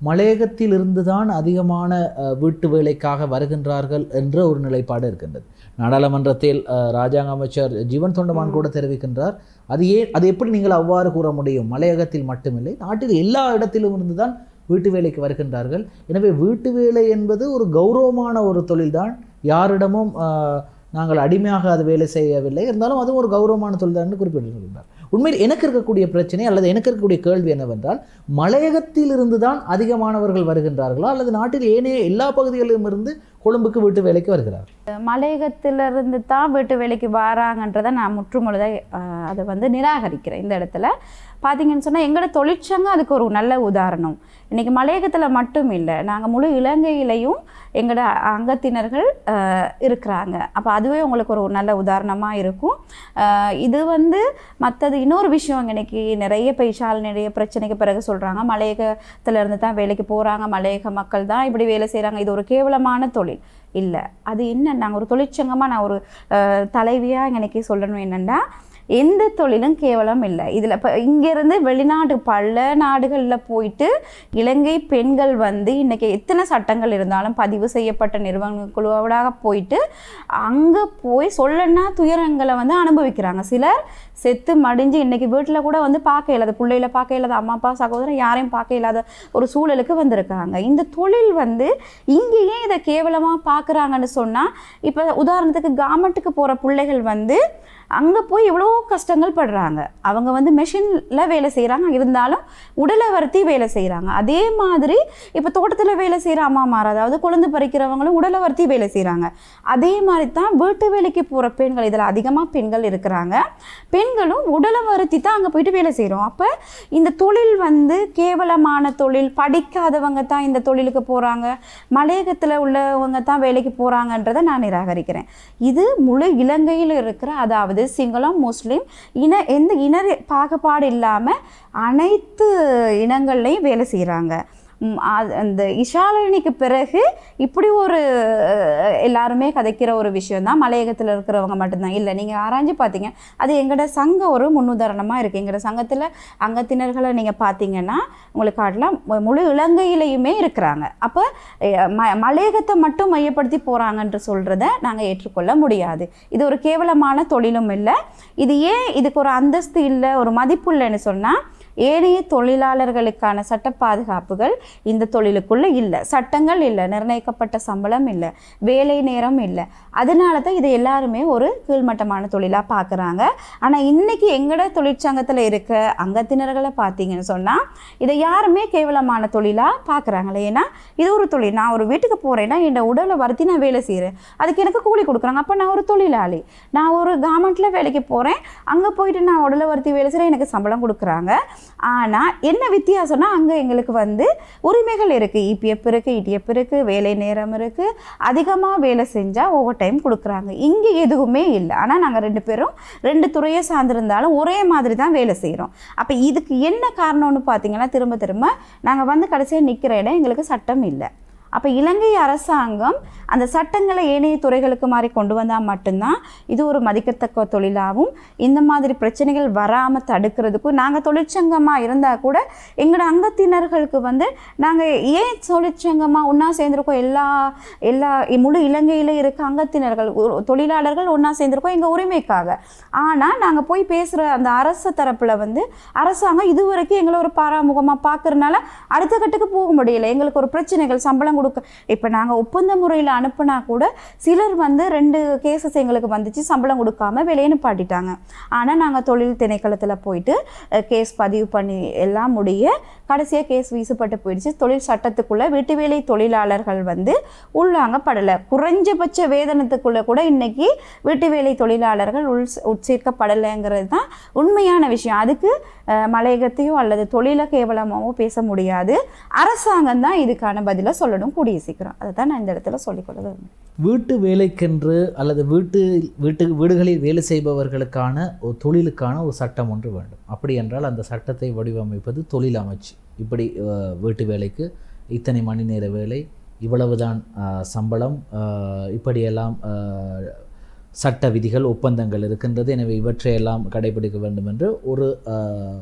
மலையகத்திலிருந்து தான் அதிகமான அஹ், வீட்டு வேலைக்காக வருகின்றார்கள் என்ற ஒரு நிலைப்பாடு இருக்கின்றது நாடாளுமன்றத்தில் அஹ், ராஜாங்க அமைச்சர் ஜீவன் தொண்டமான் கூட தெரிவிக்கின்றார் அது ஏன் அது எப்படி நீங்கள் அவ்வாறு கூற முடியும் மலையகத்தில் மட்டுமில்லை நாட்டில் எல்லா இடத்திலும் இருந்து தான் வீட்டு வேலைக்கு வருகின்றார்கள் எனவே வீட்டு வேலை என்பது ஒரு கௌரவமான ஒரு தொழில்தான் யாரிடமும் ஆஹ், நாங்கள் அடிமையாக அது வேலை செய்யவில்லை இருந்தாலும் அதுவும் ஒரு கௌரவமான தொழில் தான் குறிப்பிட்டிருக்கின்றார் உண்மையில் எனக்கு இருக்கக்கூடிய பிரச்சனை அல்லது எனக்கு இருக்கக்கூடிய கேள்வி என்னவென்றால் மலையகத்தில் இருந்து தான் அதிகமானவர்கள் வருகின்றார்களா அல்லது நாட்டில் ஏனைய எல்லா பகுதிகளிலும் இருந்து கொழும்புக்கு வீட்டு வேலைக்கு வருகிறார்கள் மலையகத்திலிருந்து தான் வீட்டு வேலைக்கு வராங்கன்றதை நான் முற்றுமுழுதாக ஆஹ், அதை வந்து நிராகரிக்கிறேன் இந்த இடத்துல பார்த்தீங்கன்னு சொன்னால் எங்களோட தொழிற்சங்கம் அதுக்கு ஒரு நல்ல உதாரணம் இன்றைக்கி மலையகத்தில் மட்டும் இல்லை நாங்கள் முழு இலங்கையிலையும் எங்களோட அங்கத்தினர்கள் ஆஹ், இருக்கிறாங்க அப்போ அதுவே உங்களுக்கு ஒரு நல்ல உதாரணமாக இருக்கும் ஆஹ், இது வந்து மற்றது இன்னொரு விஷயம் இன்னைக்கு நிறைய பேச்சால் நிறைய பிரச்சனைக்கு பிறகு சொல்கிறாங்க மலையகத்துல இருந்து தான் வேலைக்கு போகிறாங்க மலையக மக்கள் தான் இப்படி வேலை செய்கிறாங்க இது ஒரு கேவலமான தொழில் இல்லை அது என்ன நாங்கள் ஒரு தொழிற்சங்கமாக நான் ஒரு தலைவியாக எனக்கு சொல்லணும் என்னென்னா எந்த தொழிலும் கேவலம் இல்லை இதில் இப்போ இங்கேருந்து வெளிநாடு பல நாடுகளில் போயிட்டு இலங்கை பெண்கள் வந்து இன்றைக்கி எத்தனை சட்டங்கள் இருந்தாலும் பதிவு செய்யப்பட்ட நிறுவனங்களோடாக போயிட்டு அங்கே போய் சொல்லனா துயரங்களை வந்து அனுபவிக்கிறாங்க சிலர் செத்து மடிஞ்சு இன்றைக்கி வீட்டில் கூட வந்து பார்க்க இல்லாத பிள்ளையில பார்க்க இல்லாத அம்மா அப்பா சகோதரன் யாரையும் பார்க்க இல்லாத ஒரு சூழலுக்கு வந்திருக்காங்க இந்த தொழில் வந்து இங்கேயே இதை கேவலமாக பார்க்குறாங்கன்னு சொன்னால் இப்போ உதாரணத்துக்கு கவர்மெண்ட்டுக்கு போகிற பிள்ளைகள் வந்து அங்கே போய் எவ்வளோ கஷ்டங்கள் படுறாங்க அவங்க வந்து மெஷினில் வேலை செய்கிறாங்க இருந்தாலும் உடலை வருத்தி வேலை செய்கிறாங்க அதே மாதிரி இப்போ தோட்டத்தில் வேலை செய்கிற அம்மாமார் அதாவது குழந்தை பறிக்கிறவங்களும் உடலை வருத்தி வேலை செய்கிறாங்க அதே மாதிரி தான் வீட்டு வேலைக்கு போகிற பெண்கள் இதில் அதிகமாக பெண்கள் இருக்கிறாங்க பெண்களும் உடலை வருத்தி தான் அங்கே போயிட்டு வேலை செய்கிறோம் அப்போ இந்த தொழில் வந்து கேவலமான தொழில் படிக்காதவங்க தான் இந்த தொழிலுக்கு போகிறாங்க மலையகத்தில் உள்ளவங்க தான் வேலைக்கு போகிறாங்கன்றதை நான் நிராகரிக்கிறேன் இது முழு இலங்கையில் இருக்கிற அதாவது சிங்களம் முஸ்லீம் இன எந்த இன பாகுபாடு இல்லாமல் அனைத்து இனங்கள்லையும் வேலை செய்கிறாங்க ம், அது- அந்த இஷாலினிக்கு பிறகு இப்படி ஒரு அஹ், எல்லாருமே கதைக்கிற ஒரு விஷயம் தான் மலையகத்தில் இருக்கிறவங்க மட்டும்தான் இல்லை நீங்கள் ஆராய்ஞ்சு பார்த்தீங்க அது எங்களோட சங்கம் ஒரு முன்னுதாரணமாக இருக்குது எங்களோட சங்கத்தில் அங்கத்தினர்களை நீங்கள் பார்த்தீங்கன்னா உங்களுக்கு காட்டலாம் மு- முழு இலங்கையிலையுமே இருக்கிறாங்க அப்போ அஹ், ம மலையகத்தை மட்டும் மையப்படுத்தி போகிறாங்கன்ற சொல்கிறத நாங்கள் ஏற்றுக்கொள்ள முடியாது இது ஒரு கேவலமான தொழிலும் இல்லை இது ஏன் இதுக்கு ஒரு அந்தஸ்து இல்லை ஒரு மதிப்பு இல்லைன்னு சொன்னால் ஏனைய தொழிலாளர்களுக்கான சட்ட பாதுகாப்புகள் இந்த தொழிலுக்குள்ள இல்லை சட்டங்கள் இல்லை நிர்ணயிக்கப்பட்ட சம்பளம் இல்லை வேலை நேரம் இல்லை அதனால தான் இதை எல்லாருமே ஒரு கீழ்மட்டமான தொழிலாக பார்க்குறாங்க ஆனால் இன்னைக்கு எங்கட தொழிற்சங்கத்தில் இருக்க அங்கத்தினர்களை பார்த்தீங்கன்னு சொன்னால் இதை யாருமே கேவலமான தொழிலாக பார்க்குறாங்களே ஏன்னா இது ஒரு தொழில் நான் ஒரு வீட்டுக்கு போகிறேன்னா என் உடலை வருத்தி நான் வேலை செய்கிறேன் அதுக்கு எனக்கு கூலி கொடுக்குறாங்க அப்போ நான் ஒரு தொழிலாளி நான் ஒரு கார்மெண்ட்டில் வேலைக்கு போகிறேன் அங்கே போயிட்டு நான் உடலை வருத்தி வேலை செய்கிறேன் எனக்கு சம்பளம் கொடுக்குறாங்க ஆனால் என்ன வித்தியாசம்னா அங்கே எங்களுக்கு வந்து உரிமைகள் இருக்குது இபிஎஃப் இருக்குது இடிஎஃப் இருக்குது வேலை நேரம் இருக்குது அதிகமாக வேலை செஞ்சால் ஓவர் டைம் கொடுக்குறாங்க இங்கே எதுவுமே இல்லை ஆனால் நாங்கள் ரெண்டு பேரும் ரெண்டு துறையை சார்ந்திருந்தாலும் ஒரே மாதிரி தான் வேலை செய்கிறோம் அப்போ இதுக்கு என்ன காரணம்னு பார்த்தீங்கன்னா திரும்ப திரும்ப நாங்கள் வந்து கடைசியாக நிற்கிற இடம் எங்களுக்கு சட்டம் இல்லை அப்போ இலங்கை அரசாங்கம் அந்த சட்டங்களை ஏனைய துறைகளுக்கு மாதிரி கொண்டு வந்தால் மட்டும்தான் இது ஒரு மதிக்கத்தக்க தொழிலாகவும் இந்த மாதிரி பிரச்சனைகள் வராமல் தடுக்கிறதுக்கும் நாங்கள் தொழிற்சங்கமாக இருந்தால் கூட எங்களோட அங்கத்தினர்களுக்கு வந்து நாங்கள் ஏன் தொழிற்சங்கமாக ஒன்றா சேர்ந்துருக்கோம் எல்லா எல்லா முழு இலங்கையில் இருக்க அங்கத்தினர்கள் ஒரு- தொழிலாளர்கள் ஒன்றா சேர்ந்துருக்கோம் எங்கள் உரிமைக்காக ஆனால் நாங்கள் போய் பேசுகிற அந்த அரசு தரப்பில் வந்து அரசாங்கம் இதுவரைக்கும் எங்களை ஒரு பாராமுகமாக பார்க்கறனால அடுத்த கட்டுக்கு போக முடியல எங்களுக்கு ஒரு பிரச்சனைகள் சம்பளம் கொடுக்க இப்போ நாங்கள் ஒப்பந்த முறையில் அனுப்புனா கூட சிலர் வந்து ரெண்டு கேசஸ் எங்களுக்கு வந்துச்சு சம்பளம் கொடுக்காம வெளியே நிப்பாட்டிட்டாங்க ஆனால் நாங்கள் தொழில் திணைக்களத்தில் போயிட்டு கேஸ் பதிவு பண்ணி எல்லாம் முடிய கடைசியாக கேஸ் வீசப்பட்டு போயிடுச்சு தொழில் சட்டத்துக்குள்ளே வீட்டு வேலை தொழிலாளர்கள் வந்து உள்வாங்கப்படலை குறைஞ்சபட்ச வேதனத்துக்குள்ளே கூட இன்னைக்கு வீட்டு வேலை தொழிலாளர்கள் உள் உட்சேர்க்கப்படலைங்கிறது தான் உண்மையான விஷயம் அதுக்கு அஹ், மலையகத்தையோ அல்லது தொழிலை கேவலமாவோ பேச முடியாது அரசாங்கம் தான் இதுக்கான பதிலை சொல்லணும் கூடிய சீக்கிரம் அதை தான் நான் இந்த இடத்துல சொல்லிக்கொள்ள விரும்புகிறேன் வீட்டு வேலைக்கென்று அல்லது வீட்டு வீட்டு வீடுகளில் வேலை செய்பவர்களுக்கான ஒரு தொழிலுக்கான ஒரு சட்டம் ஒன்று வேண்டும் அப்படி என்றால் அந்த சட்டத்தை வடிவமைப்பது தொழில் அமைச்சு இப்படி அஹ், வீட்டு வேலைக்கு இத்தனை மணி நேர வேலை இவ்வளவுதான் அஹ், சம்பளம் அஹ், இப்படியெல்லாம் அஹ், சட்ட விதிகள் ஒப்பந்தங்கள் இருக்கின்றது எனவே இவற்றையெல்லாம் கடைபிடிக்க வேண்டும் என்று ஒரு அஹ்,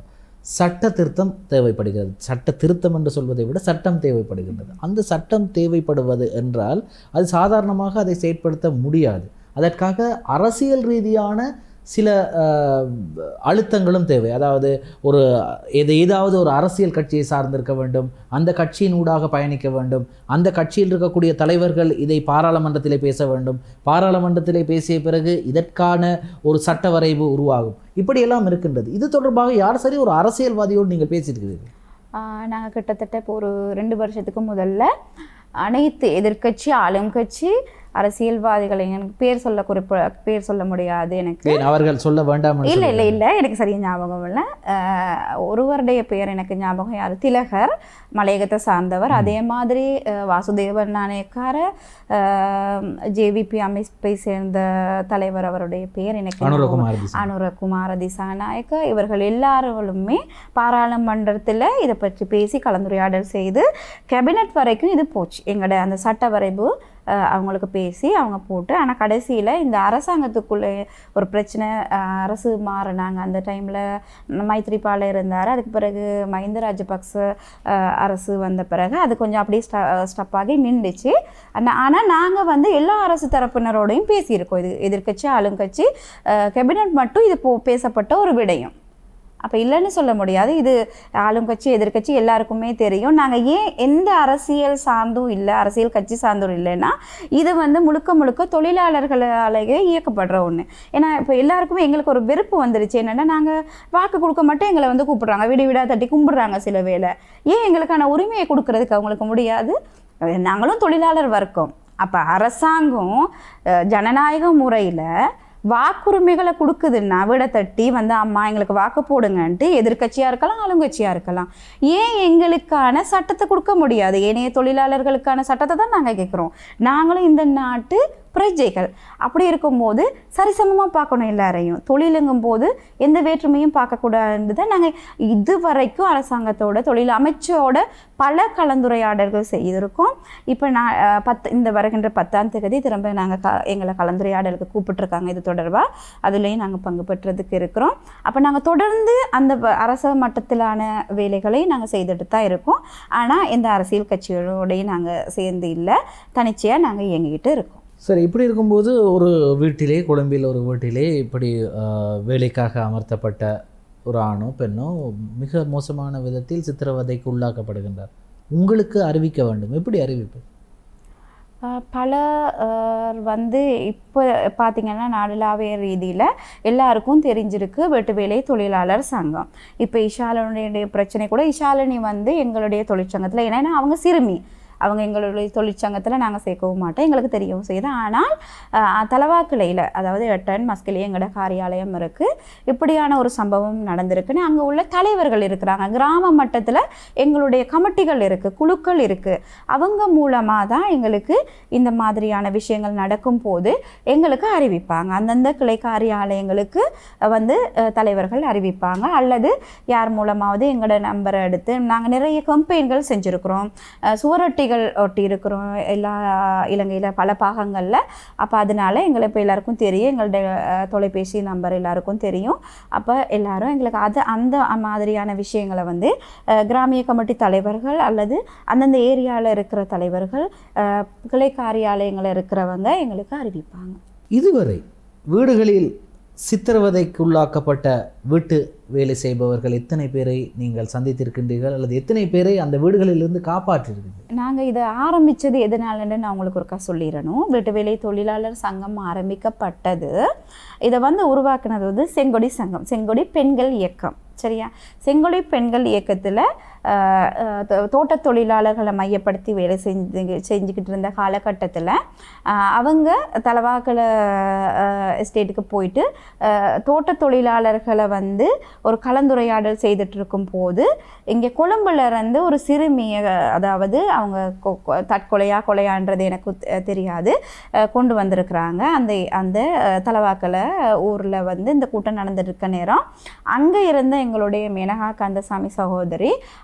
சட்ட திருத்தம் தேவைப்படுகிறது சட்ட திருத்தம் என்று சொல்வதை விட சட்டம் தேவைப்படுகின்றது அந்த சட்டம் தேவைப்படுவது என்றால் அது சாதாரணமாக அதை செயற்படுத்த முடியாது அதற்காக அரசியல் ரீதியான சில அஹ், அழுத்தங்களும் தேவை அதாவது ஒரு எது ஏதாவது ஒரு அரசியல் கட்சியை சார்ந்திருக்க வேண்டும் அந்த கட்சியின் ஊடாக பயணிக்க வேண்டும் அந்த கட்சியில் இருக்கக்கூடிய தலைவர்கள் இதை பாராளுமன்றத்திலே பேச வேண்டும் பாராளுமன்றத்திலே பேசிய பிறகு இதற்கான ஒரு சட்ட வரைவு உருவாகும் இப்படியெல்லாம் இருக்கின்றது இது தொடர்பாக யார் சரி ஒரு அரசியல்வாதியோடு நீங்கள் பேசியிருக்கிறீர்கள் நாங்கள் கிட்டத்தட்ட இப்போ ஒரு ரெண்டு வருஷத்துக்கு முதல்ல அனைத்து எதிர்க்கட்சி ஆளும் கட்சி அரசியல்வாதிகளை எனக்கு பேர் சொல்ல குறிப்பு பேர் சொல்ல முடியாது எனக்கு ஏன் அவர்கள் சொல்ல வேண்டாம் என்று இல்லை இல்லை இல்லை எனக்கு சரியா ஞாபகம் இல்லை அஹ், ஒருவருடைய பெயர் எனக்கு ஞாபகம் யார் திலகர் மலையகத்தை சார்ந்தவர் அதே மாதிரி அஹ், வாசுதேவன் நாணயக்கார ஜேவிபி அமைப்பை சேர்ந்த தலைவர் அவருடைய பெயர் எனக்கு ஞாபகம் அனுரகுமார் திசா. அனுரகுமார திசாநாயக்க இவர்கள் எல்லாருமே பாராளுமன்றத்தில் இதை பற்றி பேசி கலந்துரையாடல் செய்து கேபினட் வரைக்கும் இது போச்சு எங்களோட அந்த சட்ட வரைவு அஹ், அவங்களுக்கு பேசி அவங்க போட்டு ஆனால் கடைசியில் இந்த அரசாங்கத்துக்குள்ளே ஒரு பிரச்சனை அஹ், அரசு மாறினாங்க அந்த டைமில் மைத்ரிபால இருந்தார் அதுக்கு பிறகு மஹிந்த ராஜபக்ச அஹ், அரசு வந்த பிறகு அது கொஞ்சம் அப்படியே ஸ்ட ஸ்டப் ஆகி நின்றுச்சு ஆனால் நாங்கள் வந்து எல்லா அரசு தரப்பினரோடையும் பேசியிருக்கோம் இது எதிர்க்கட்சி ஆளுங்கட்சி கேபினட் மட்டும் இது போ பேசப்பட்ட ஒரு விடயம் அப்போ இல்லைன்னு சொல்ல முடியாது இது ஆளுங்கட்சி எதிர்க்கட்சி எல்லாருக்குமே தெரியும் நாங்கள் ஏன் எந்த அரசியல் சார்ந்தும் இல்லை அரசியல் கட்சி சார்ந்தும் இல்லைன்னா இது வந்து முழுக்க முழுக்க தொழிலாளர்களாலேயே இயக்கப்படுற ஒன்று ஏன்னா இப்போ எல்லாருக்குமே எங்களுக்கு ஒரு வெறுப்பு வந்துருச்சு என்னென்னா நாங்கள் வாக்கு கொடுக்க மட்டும் எங்களை வந்து கூப்பிடுறாங்க வீடு வீடாக தட்டி கும்பிடுறாங்க சில வேளை ஏன் எங்களுக்கான உரிமையை கொடுக்கறதுக்கு அவங்களுக்கு முடியாது நாங்களும் தொழிலாளர் வர்க்கம் அப்போ அரசாங்கம் அஹ், ஜனநாயக முறையில் வாக்குரிமைகளை கொடுக்குதுன்னா விட தட்டி வந்து அம்மா எங்களுக்கு வாக்கு போடுங்கன்ட்டு எதிர்க்கட்சியாக இருக்கலாம் ஆளுங்கட்சியாக இருக்கலாம் ஏன் எங்களுக்கான சட்டத்தை கொடுக்க முடியாது ஏனைய தொழிலாளர்களுக்கான சட்டத்தை தான் நாங்கள் கேட்குறோம் நாங்களும் இந்த நாட்டு பிரஜைகள் அப்படி இருக்கும்போது சரிசமமாக பார்க்கணும் எல்லாரையும் தொழிலுங்கும் போது எந்த வேற்றுமையும் பார்க்கக்கூடாது தான் நாங்கள் இதுவரைக்கும் அரசாங்கத்தோட தொழில் அமைச்சரோட பல கலந்துரையாடல்கள் செய்திருக்கோம் இப்போ நான் அஹ், பத்து இந்த வருகின்ற பத்தாம் தேதி திரும்ப நாங்கள் க எங்களை கலந்துரையாடலுக்கு கூப்பிட்டுருக்காங்க இது தொடர்பாக அதுலேயும் நாங்கள் பங்கு பெற்றதுக்கு இருக்கிறோம் அப்போ நாங்கள் தொடர்ந்து அந்த வ- அரச மட்டத்திலான வேலைகளை நாங்கள் செய்துட்டு தான் இருக்கோம் ஆனால் எந்த அரசியல் கட்சிகளோடையும் நாங்கள் சேர்ந்து இல்லை தனிச்சையாக நாங்கள் இயங்கிக்கிட்டு இருக்கோம் சரி இப்படி இருக்கும்போது ஒரு வீட்டிலே கொழும்பில் ஒரு வீட்டிலே இப்படி ஆஹ், வேலைக்காக அமர்த்தப்பட்ட ஒரு ஆணோ பெண்ணோ மிக மோசமான விதத்தில் சித்திரவதைக்கு உள்ளாக்கப்படுகின்றார் உங்களுக்கு அறிவிக்க வேண்டும் எப்படி அறிவிப்பு ஆஹ் பல ஆஹ் வந்து இப்போ பார்த்தீங்கன்னா நாடளாவிய ரீதியில் எல்லாருக்கும் தெரிஞ்சிருக்கு வெட்டு வேலை தொழிலாளர் சங்கம் இப்போ இஷாலனுடைய பிரச்சனை கூட இஷாலினி வந்து எங்களுடைய தொழிற்சங்கத்தில் ஏன்னா அவங்க சிறுமி அவங்க எங்களுடைய தொழிற்சங்கத்தில் நாங்கள் சேர்க்கவும் மாட்டோம் எங்களுக்கு தெரியவும் செய்யுது ஆனால் ஆஹ் தலவாக்கிளையில் அதாவது எட்டன் மஸ்கிலி எங்களோட காரியாலயம் இருக்குது இப்படியான ஒரு சம்பவம் நடந்திருக்குன்னு அங்கே உள்ள தலைவர்கள் இருக்கிறாங்க கிராம மட்டத்தில் எங்களுடைய கமிட்டிகள் இருக்குது குழுக்கள் இருக்குது அவங்க மூலமாக தான் எங்களுக்கு இந்த மாதிரியான விஷயங்கள் நடக்கும் போது எங்களுக்கு அறிவிப்பாங்க அந்தந்த கிளை காரியாலயங்களுக்கு வந்து அஹ், தலைவர்கள் அறிவிப்பாங்க அல்லது யார் மூலமாவது எங்களோட நம்பரை எடுத்து நாங்கள் நிறைய கம்பெயின்கள் செஞ்சுருக்கிறோம் அஹ், சுவரொட்டிகள் ஒட்டி இருக்கிறோம் எல்லா இலங்கையில் பல பாகங்களில் அப்போ அதனால எங்களை இப்போ எல்லாருக்கும் தெரியும் எங்களோட அஹ், தொலைபேசி நம்பர் எல்லாருக்கும் தெரியும் அப்போ எல்லாரும் எங்களுக்கு அது அந்த மாதிரியான விஷயங்களை வந்து அஹ், கிராமிய கமிட்டி தலைவர்கள் அல்லது அந்தந்த ஏரியாவில் இருக்கிற தலைவர்கள் அஹ், கிளை காரியாலயங்களில் இருக்கிறவங்க எங்களுக்கு அறிவிப்பாங்க இதுவரை வீடுகளில் சித்திரவதைக்கு உள்ளாக்கப்பட்ட வீட்டு வேலை செய்பவர்கள் எத்தனை பேரை நீங்கள் சந்தித்திருக்கின்றீர்கள் அல்லது எத்தனை பேரை அந்த வீடுகளிலிருந்து காப்பாற்றிருக்கீர்கள் நாங்கள் இதை ஆரம்பித்தது எதனாலன்னு நான் உங்களுக்கு ஒருக்கா சொல்லிடணும் வீட்டு வேலை தொழிலாளர் சங்கம் ஆரம்பிக்கப்பட்டது இதை வந்து உருவாக்குனது வந்து செங்கொடி சங்கம் செங்கொடி பெண்கள் இயக்கம் சரியா செங்கொடி பெண்கள் இயக்கத்தில் தோட்ட தொழிலாளர்களை மையப்படுத்தி வேலை செஞ்சு செஞ்சுக்கிட்டு இருந்த காலகட்டத்தில் அவங்க தலவாக்கல எஸ்டேட்டுக்கு போயிட்டு அஹ், தோட்ட தொழிலாளர்களை வந்து ஒரு கலந்துரையாடல் செய்துட்டு இருக்கும்போது இங்கே கொழும்புல இருந்து ஒரு சிறுமியை அதாவது அவங்க கொ- கொ- தற்கொலையா கொலையான்றது எனக்கு தெ- தெரியாது அஹ், கொண்டு வந்திருக்கிறாங்க அந்த அந்த அஹ், தலவாக்கலை ஊரில் வந்து இந்த கூட்டம் நடந்துட்டு இருக்க நேரம் அங்கே இருந்த எங்களுடைய மேனகா கந்தசாமி சகோதரி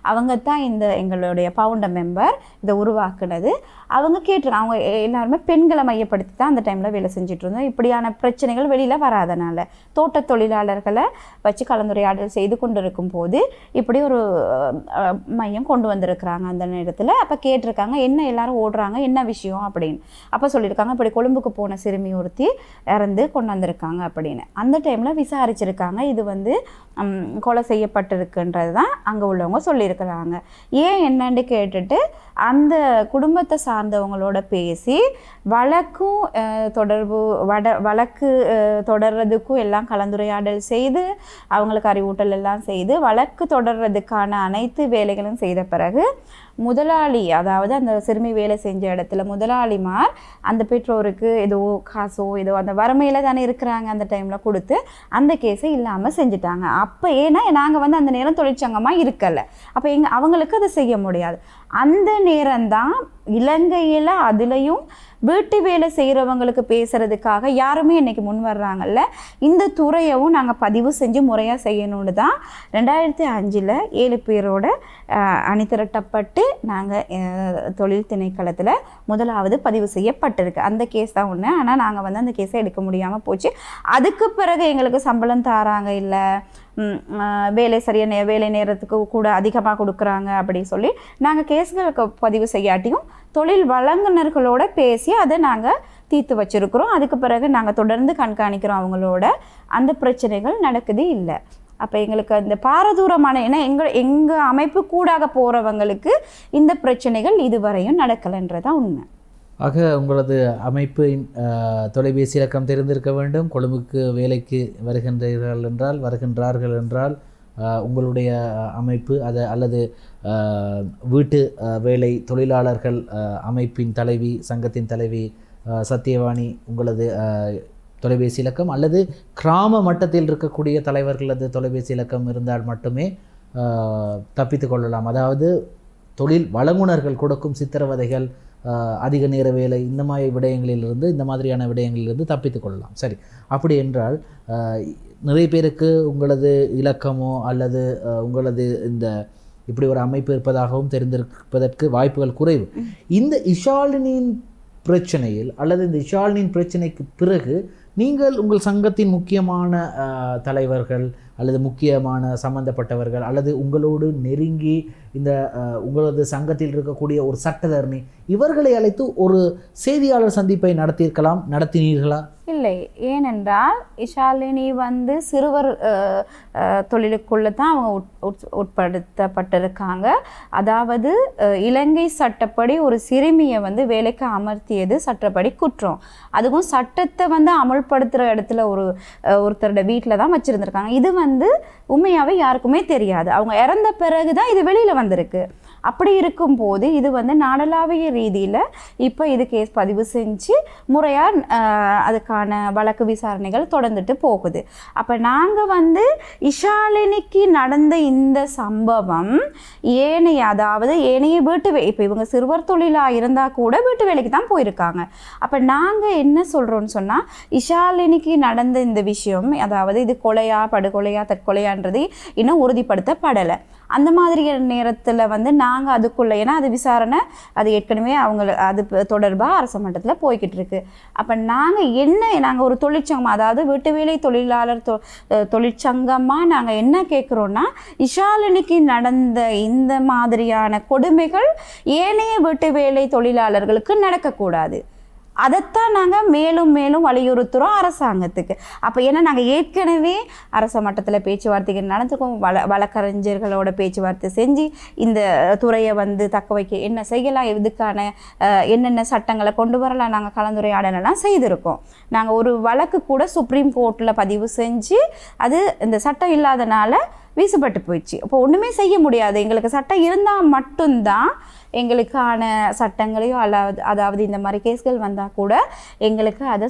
அவங்க தான் இந்த எங்களுடைய பவுண்டர் மெம்பர் இதை உருவாக்குனது அவங்க கேட்டிருக்காங்க அவங்க எ- எல்லாருமே பெண்களை மையப்படுத்தி தான் அந்த டைமில் வேலை செஞ்சுட்டு இருந்தோம் இப்படியான பிரச்சனைகள் வெளியில் வராதனால தோட்ட தொழிலாளர்களை வச்சு கலந்துரையாடல் செய்து கொண்டிருக்கும் போது இப்படி ஒரு அஹ், அஹ், மையம் கொண்டு வந்திருக்கிறாங்க அந்த நேரத்தில் அப்போ கேட்டிருக்காங்க என்ன எல்லாரும் ஓடுறாங்க என்ன விஷயம் அப்படின்னு அப்போ சொல்லியிருக்காங்க இப்படி கொழும்புக்கு போன சிறுமி ஒருத்தி இறந்து கொண்டு வந்திருக்காங்க அப்படின்னு அந்த டைமில் விசாரிச்சிருக்காங்க இது வந்து ம், கொலை செய்யப்பட்டிருக்குன்றது தான் அங்கே உள்ளவங்க சொல்லியிருக்கிறாங்க ஏன் என்னன்னு கேட்டுட்டு அந்த குடும்பத்தை சார்ந்தவங்களோட பேசி வழக்கும் அஹ், தொடர்பு வட வழக்கு அஹ், தொடர்றதுக்கும் எல்லாம் கலந்துரையாடல் செய்து அவங்களுக்கு அறிவூட்டல் எல்லாம் செய்து வழக்கு தொடர்றதுக்கான அனைத்து வேலைகளும் செய்த பிறகு முதலாளி அதாவது அந்த சிறுமி வேலை செஞ்ச இடத்துல முதலாளிமார் அந்த பெற்றோருக்கு ஏதோ காசோ ஏதோ அந்த வறுமையில் தானே இருக்கிறாங்க அந்த டைமில் கொடுத்து அந்த கேஸை இல்லாமல் செஞ்சுட்டாங்க அப்போ ஏன்னா நாங்கள் வந்து அந்த நேரம் தொழிற்சங்கமாக இருக்கலை அப்போ எங்க அவங்களுக்கு அதை செய்ய முடியாது அந்த நேரம்தான் இலங்கையில் அதுலேயும் வீட்டு வேலை செய்கிறவங்களுக்கு பேசுகிறதுக்காக யாருமே இன்னைக்கு முன் வர்றாங்கல்ல இந்த துறையவும் நாங்கள் பதிவு செஞ்சு முறையாக செய்யணும்னு தான் ரெண்டாயிரத்தி அஞ்சில் ஏழு பேரோட அஹ், அணிதிரட்டப்பட்டு நாங்கள் தொழில் திணைக்களத்தில் முதலாவது பதிவு செய்யப்பட்டிருக்கு அந்த கேஸ் தான் ஒன்று ஆனால் நாங்கள் வந்து அந்த கேஸை எடுக்க முடியாமல் போச்சு அதுக்கு பிறகு எங்களுக்கு சம்பளம் தாராங்க இல்லை ம், ஆஹ் வேலை சரியாக நே வேலை நேரத்துக்கு கூட அதிகமாக கொடுக்குறாங்க அப்படி சொல்லி நாங்கள் கேஸ்களுக்கு பதிவு செய்யாட்டியும் தொழில் வழங்குனர்களோட பேசி அதை நாங்கள் தீர்த்து வச்சிருக்கிறோம் அதுக்கு பிறகு நாங்கள் தொடர்ந்து கண்காணிக்கிறோம் அவங்களோட அந்த பிரச்சனைகள் நடக்குது இல்லை அப்போ எங்களுக்கு அந்த பாரதூரமான ஏன்னா எங்கள் எங்கள் அமைப்பு கூடாக போகிறவங்களுக்கு இந்த பிரச்சனைகள் இதுவரையும் நடக்கலைன்றதான் உண்மை ஆக உங்களது அமைப்பின் அஹ், தொலைபேசி இலக்கம் தெரிந்திருக்க வேண்டும் கொழும்புக்கு வேலைக்கு வருகின்றீர்கள் என்றால் வருகின்றார்கள் என்றால் அஹ், உங்களுடைய அமைப்பு அது அல்லது அஹ், வீட்டு அஹ், வேலை தொழிலாளர்கள் அஹ், அமைப்பின் தலைவி சங்கத்தின் தலைவி அஹ், சத்தியவாணி உங்களது அஹ், தொலைபேசி இலக்கம் அல்லது கிராம மட்டத்தில் இருக்கக்கூடிய தலைவர்களது தொலைபேசி இலக்கம் இருந்தால் மட்டுமே அஹ், தப்பித்துக் கொள்ளலாம் அதாவது தொழில் வழங்குனர்கள் கொடுக்கும் சித்திரவதைகள் ஆஹ், அதிக நேர வேலை இந்த மாதிரி விடயங்களிலிருந்து இந்த மாதிரியான விடயங்களிலிருந்து தப்பித்துக் கொள்ளலாம் சரி அப்படி என்றால் ஆஹ், நிறைய பேருக்கு உங்களது இலக்கமோ அல்லது ஆஹ், உங்களது இந்த இப்படி ஒரு அமைப்பு இருப்பதாகவும் தெரிந்திருப்பதற்கு வாய்ப்புகள் குறைவு இந்த இஷாலினியின் பிரச்சனையில் அல்லது இந்த இஷாலினியின் பிரச்சனைக்கு பிறகு நீங்கள் உங்கள் சங்கத்தின் முக்கியமான ஆஹ், தலைவர்கள் அல்லது முக்கியமான சம்பந்தப்பட்டவர்கள் அல்லது உங்களோடு நெருங்கி இந்த ஆஹ், உங்களது சங்கத்தில் இருக்கக்கூடிய ஒரு சட்டத்தரணி இவர்களை அழைத்து ஒரு செய்தியாளர் சந்திப்பை நடத்தியிருக்கலாம் நடத்தினீர்களா இல்லை ஏனென்றால் இஷாலினி வந்து சிறுவர் அஹ், அஹ், தொழிலுக்குள்ள தான் அவங்க உட் உட் உட்படுத்தப்பட்டிருக்காங்க அதாவது அஹ், இலங்கை சட்டப்படி ஒரு சிறுமியை வந்து வேலைக்கு அமர்த்தியது சட்டப்படி குற்றம் அதுவும் சட்டத்தை வந்து அமல்படுத்துகிற இடத்துல ஒரு அஹ், ஒருத்தரோட வீட்டில் தான் வச்சுருந்துருக்காங்க இது வந்து உண்மையாகவே யாருக்குமே தெரியாது அவங்க இறந்த பிறகு தான் இது வெளியில் வந்திருக்கு அப்படி இருக்கும்போது இது வந்து நாடளாவிய ரீதியில் இப்போ இது கேஸ் பதிவு செஞ்சு முறையாக அதுக்கான வழக்கு விசாரணைகள் தொடர்ந்துட்டு போகுது அப்போ நாங்கள் வந்து இஷாலினிக்கு நடந்த இந்த சம்பவம் ஏனைய அதாவது ஏனைய வீட்டு வே இப்போ இவங்க சிறுவர் தொழிலாக இருந்தால் கூட வீட்டு வேலைக்கு தான் போயிருக்காங்க அப்போ நாங்கள் என்ன சொல்கிறோன்னு சொன்னால் இஷாலினிக்கு நடந்த இந்த விஷயம் அதாவது இது கொலையா படுகொலையா தற்கொலையான்றது இன்னும் உறுதிப்படுத்தப்படலை அந்த மாதிரி நேரத்தில் வந்து நாங்கள் அதுக்குள்ளே ஏன்னா அது விசாரணை அது ஏற்கனவே அவங்க அது தொடர்பாக அரச மட்டத்தில் போய்கிட்டு இருக்கு அப்போ நாங்கள் என்ன நாங்கள் ஒரு தொழிற்சங்கம் அதாவது வீட்டு வேலை தொழிலாளர் தொ அஹ் தொழிற்சங்கமாக நாங்கள் என்ன கேட்குறோன்னா இஷாலினிக்கு நடந்த இந்த மாதிரியான கொடுமைகள் ஏனைய வீட்டு வேலை தொழிலாளர்களுக்கு நடக்கக்கூடாது அதைத்தான் நாங்கள் மேலும் மேலும் வலியுறுத்துகிறோம் அரசாங்கத்துக்கு அப்போ ஏன்னா நாங்கள் ஏற்கனவே அரச மட்டத்தில் பேச்சுவார்த்தைகள் நடந்துக்கோம் வழ வழக்கறிஞர்களோட பேச்சுவார்த்தை செஞ்சு இந்த துறையை வந்து தக்க வைக்க என்ன செய்யலாம் இதுக்கான அஹ், என்னென்ன சட்டங்களை கொண்டு வரலாம் நாங்கள் கலந்துரையாடலாம் செய்திருக்கோம் நாங்கள் ஒரு வழக்கு கூட சுப்ரீம் கோர்ட்டில் பதிவு செஞ்சு அது இந்த சட்டம் இல்லாதனால வீசப்பட்டு போயிடுச்சு அப்போ ஒன்றுமே செய்ய முடியாது எங்களுக்கு சட்டம் இருந்தால் மட்டும்தான் எங்களுக்கான சட்டங்களையோ அல்லாது அதாவது இந்த மாதிரி கேஸ்கள் வந்தால் கூட எங்களுக்கு அதை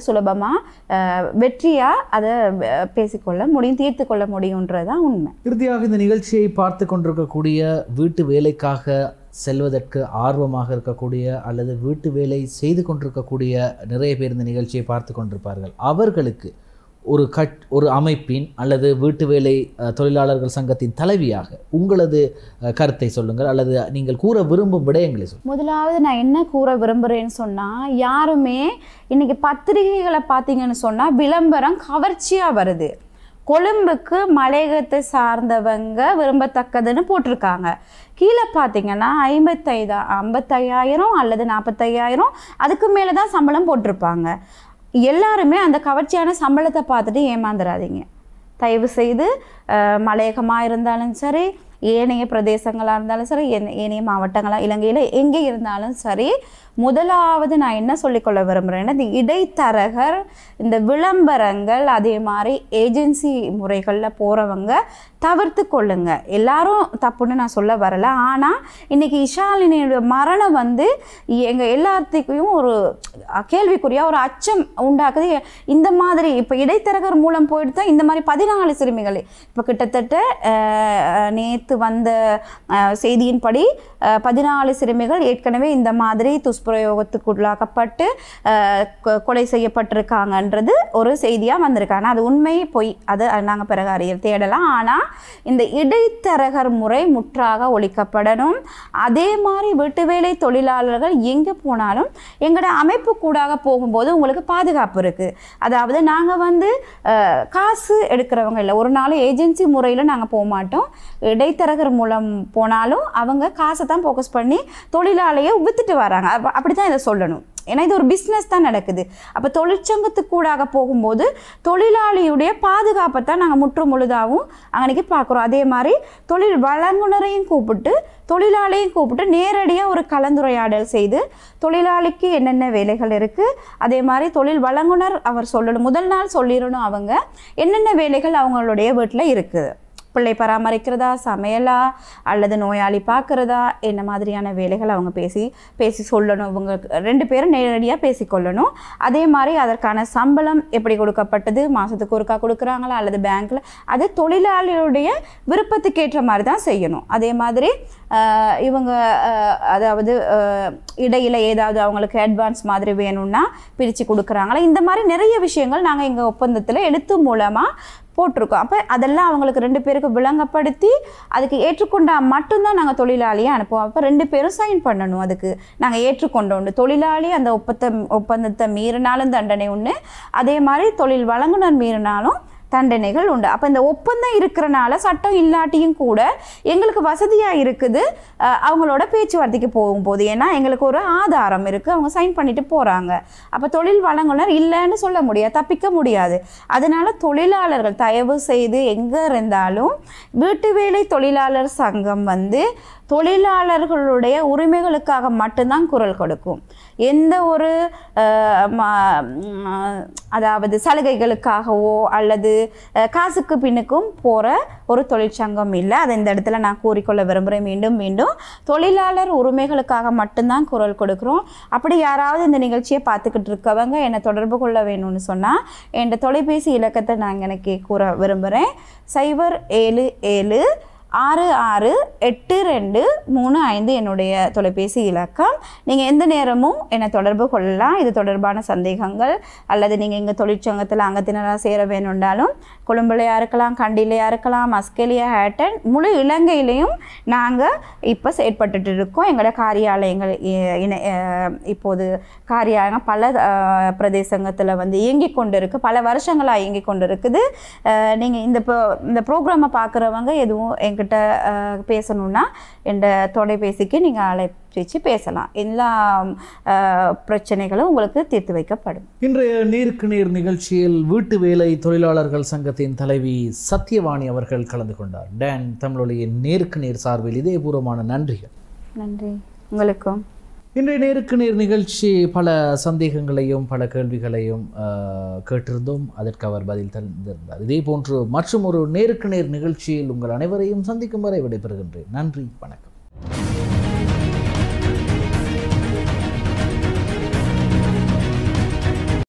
சுலபமாக வெற்றியாக அதை அஹ், பேசிக்கொள்ள முடியும் தீர்த்து கொள்ள முடியுன்றது தான் உண்மை இறுதியாக இந்த நிகழ்ச்சியை பார்த்து கொண்டிருக்கக்கூடிய வீட்டு வேலைக்காக செல்வதற்கு ஆர்வமாக இருக்கக்கூடிய அல்லது வீட்டு வேலை செய்து கொண்டிருக்கக்கூடிய நிறைய பேர் இந்த நிகழ்ச்சியை பார்த்து கொண்டிருப்பார்கள் அவர்களுக்கு ஒரு கட் ஒரு அமைப்பின் அல்லது வீட்டு வேலை அஹ், தொழிலாளர்கள் சங்கத்தின் தலைவியாக உங்களது அஹ், கருத்தை சொல்லுங்கள் அல்லது நீங்கள் கூற விரும்பும் விடயங்களை சொல்லுங்கள் முதலாவது நான் என்ன கூற விரும்புகிறேன்னு சொன்னால் யாருமே இன்னைக்கு பத்திரிகைகளை பார்த்தீங்கன்னு சொன்னால் விளம்பரம் கவர்ச்சியாக வருது கொழும்புக்கு மலையகத்தை சார்ந்தவங்க விரும்பத்தக்கதுன்னு போட்டிருக்காங்க கீழே பார்த்தீங்கன்னா ஐம்பத்தைதா ஐம்பத்தையாயிரம் அல்லது நாற்பத்தையாயிரம் அதுக்கு மேலே தான் சம்பளம் போட்டிருப்பாங்க எல்லாருமே அந்த கவர்ச்சியான சம்பளத்தை பார்த்துட்டு ஏமாந்துடாதீங்க தயவு செய்து மலையகமாக இருந்தாலும் சரி ஏனைய பிரதேசங்களாக இருந்தாலும் சரி ஏன- ஏனைய மாவட்டங்களாக இலங்கையில் எங்கே இருந்தாலும் சரி முதலாவது நான் என்ன சொல்லிக்கொள்ள விரும்புகிறேன்னா இந்த இடைத்தரகர் இந்த விளம்பரங்கள் அதே மாதிரி ஏஜென்சி முறைகளில் போகிறவங்க தவிர்த்து கொள்ளுங்க எல்லாரும் தப்புன்னு நான் சொல்ல வரல ஆனால் இன்னைக்கு இஷாலினியோட மரணம் வந்து எங்கள் எல்லாத்துக்கும் ஒரு கேள்விக்குறியா ஒரு அச்சம் உண்டாக்குது இந்த மாதிரி இப்போ இடைத்தரகர் மூலம் போயிட்டு தான் இந்த மாதிரி பதினாலு சிறுமிகள் இப்போ கிட்டத்தட்ட நேற்று வந்த அஹ், செய்தியின்படி அஹ், பதினாலு சிறுமிகள் ஏற்கனவே இந்த மாதிரி துஷ்பிரயோகத்துக்குள்ளாக்கப்பட்டு அஹ், கொ- கொலை செய்யப்பட்டிருக்காங்கன்றது ஒரு செய்தியாக வந்திருக்கு ஆனால் அது உண்மை பொய் அது நாங்கள் பிறகு அறியல் தேடலாம் ஆனால் இந்த இடைத்தரகர் முறை முற்றாக ஒழிக்கப்படணும் அதே மாதிரி வீட்டு வேலை தொழிலாளர்கள் எங்கே போனாலும் எங்களோட அமைப்பு கூடாக போகும்போது உங்களுக்கு பாதுகாப்பு இருக்குது அதாவது நாங்கள் வந்து அஹ், காசு எடுக்கிறவங்க இல்லை ஒரு நாள் ஏஜென்சி முறையில் நாங்கள் போக மாட்டோம் இடைத்தரகர் மூலம் போனாலும் அவங்க காசை தான் ஃபோக்கஸ் பண்ணி தொழிலாளியை வித்துட்டு வராங்க அப்ப- அப்படி தான் இதை சொல்லணும் ஏன்னா இது ஒரு பிஸ்னஸ் தான் நடக்குது அப்போ தொழிற்சங்கத்துக்கு கூடாக போகும்போது தொழிலாளியுடைய பாதுகாப்பை தான் நாங்கள் முற்று முழுதாகவும் அன்னைக்கு பார்க்குறோம் அதே மாதிரி தொழில் வழங்குனரையும் கூப்பிட்டு தொழிலாளியும் கூப்பிட்டு நேரடியாக ஒரு கலந்துரையாடல் செய்து தொழிலாளிக்கு என்னென்ன வேலைகள் இருக்குது அதே மாதிரி தொழில் வழங்குனர் அவர் சொல்லணும் முதல் நாள் சொல்லிடணும் அவங்க என்னென்ன வேலைகள் அவங்களுடைய வீட்டில் இருக்குது பிள்ளை பராமரிக்கிறதா சமையலா அல்லது நோயாளி பார்க்குறதா என்ன மாதிரியான வேலைகள் அவங்க பேசி பேசி சொல்லணும் இவங்க ரெண்டு பேரும் நேரடியாக பேசிக்கொள்ளணும் அதே மாதிரி அதற்கான சம்பளம் எப்படி கொடுக்கப்பட்டது மாதத்துக்கு ஒருக்கா கொடுக்குறாங்களா அல்லது பேங்க்கில் அது தொழிலாளியுடைய விருப்பத்துக்கு ஏற்ற மாதிரி தான் செய்யணும் அதே மாதிரி ஆஹ், இவங்க ஆஹ், அதாவது ஆஹ், இடையில ஏதாவது அவங்களுக்கு அட்வான்ஸ் மாதிரி வேணும்னா பிரித்து கொடுக்குறாங்களா இந்த மாதிரி நிறைய விஷயங்கள் நாங்கள் எங்கள் ஒப்பந்தத்தில் எழுத்து மூலமாக போட்டிருக்கோம் அப்போ அதெல்லாம் அவங்களுக்கு ரெண்டு பேருக்கு விளங்கப்படுத்தி அதுக்கு ஏற்றுக்கொண்டா மட்டும்தான் நாங்கள் தொழிலாளியை அனுப்புவோம் அப்போ ரெண்டு பேரும் சைன் பண்ணணும் அதுக்கு நாங்கள் ஏற்றுக்கொண்டோம் தொழிலாளி அந்த ஒப்பந்த ஒப்பந்தத்தை மீறினாலும் தண்டனை உண்டு அதே மாதிரி தொழில் வழங்குனர் மீறினாலும் தண்டனைகள் உண்டு அப்போ இந்த ஒப்பந்தம் இருக்கிறனால சட்டம் இல்லாட்டியும் கூட எங்களுக்கு வசதியாக இருக்குது அஹ், அவங்களோட பேச்சுவார்த்தைக்கு போகும்போது ஏன்னா எங்களுக்கு ஒரு ஆதாரம் இருக்குது அவங்க சைன் பண்ணிட்டு போகிறாங்க அப்போ தொழில் வழங்குனர் இல்லைன்னு சொல்ல முடியாது தப்பிக்க முடியாது அதனால தொழிலாளர்கள் தயவு செய்து எங்கே இருந்தாலும் வீட்டு வேலை தொழிலாளர் சங்கம் வந்து தொழிலாளர்களுடைய உரிமைகளுக்காக மட்டும்தான் குரல் கொடுக்கும் எந்த ஒரு அஹ், ம- ம், அதாவது சலுகைகளுக்காகவோ அல்லது அஹ், காசுக்கு பின்னுக்கும் போகிற ஒரு தொழிற்சங்கம் இல்லை அதை இந்த இடத்துல நான் கூறிக்கொள்ள விரும்புகிறேன் மீண்டும் மீண்டும் தொழிலாளர் உரிமைகளுக்காக மட்டும்தான் குரல் கொடுக்குறோம் அப்படி யாராவது இந்த நிகழ்ச்சியை பார்த்துக்கிட்டு இருக்கவங்க என்னை தொடர்பு கொள்ள வேணும்னு சொன்னால் என் தொலைபேசி இலக்கத்தை நான் எனக்கு கூற விரும்புகிறேன் சைபர் ஏழு ஏழு ஆறு ஆறு எட்டு ரெண்டு மூணு ஐந்து என்னுடைய தொலைபேசி இலக்கம் நீங்கள் எந்த நேரமும் என்னை தொடர்பு கொள்ளலாம் இது தொடர்பான சந்தேகங்கள் அல்லது நீங்கள் எங்கள் தொழிற்சங்கத்தில் அங்கத்தினராக சேர வேணும்னாலும் கொழும்புலையா இருக்கலாம் கண்டிலையா இருக்கலாம் மஸ்கெலியா ஹேட்டன் முழு இலங்கையிலையும் நாங்கள் இப்போ செயற்பட்டுட்டு இருக்கோம் எங்களோட காரியாலயங்கள் இ- இணை- அஹ் இப்போது காரியாலயம் பல அஹ், பிரதேசங்கத்தில் வந்து இயங்கி கொண்டு இருக்கு பல வருஷங்களாக இயங்கி கொண்டு இருக்குது நீங்கள் இந்த pro- இந்த ப்ரோக்ராமை பார்க்குறவங்க எதுவும் என்கிட்ட அஹ், பேசணுன்னா என் தொலைபேசிக்கு நீங்கள் அழைச்சி பேசலாம் எல்லா அஹ், பிரச்சனைகளும் உங்களுக்கு தீர்த்து வைக்கப்படும் இன்றைய நேருக்கு நேர் நிகழ்ச்சியில் வீட்டு வேலை தொழிலாளர்கள் சங்கத்தின் தலைவி சத்யவாணி அவர்கள் கலந்து கொண்டார் டேன் தமிழொலியின் நேருக்கு நேர் சார்பில் இதயபூர்வமான நன்றிகள் நன்றி உங்களுக்கும் இன்றைய நேருக்கு நேர் நிகழ்ச்சி பல சந்தேகங்களையும் பல கேள்விகளையும் ஆஹ், கேட்டிருந்தோம் அதற்கு அவர் பதில் தந்திருந்தார் இதே போன்று மற்றும் ஒரு நேருக்கு நேர் நிகழ்ச்சியில் உங்கள் அனைவரையும் சந்திக்கும் வரை விடைபெறுகின்றேன் நன்றி வணக்கம்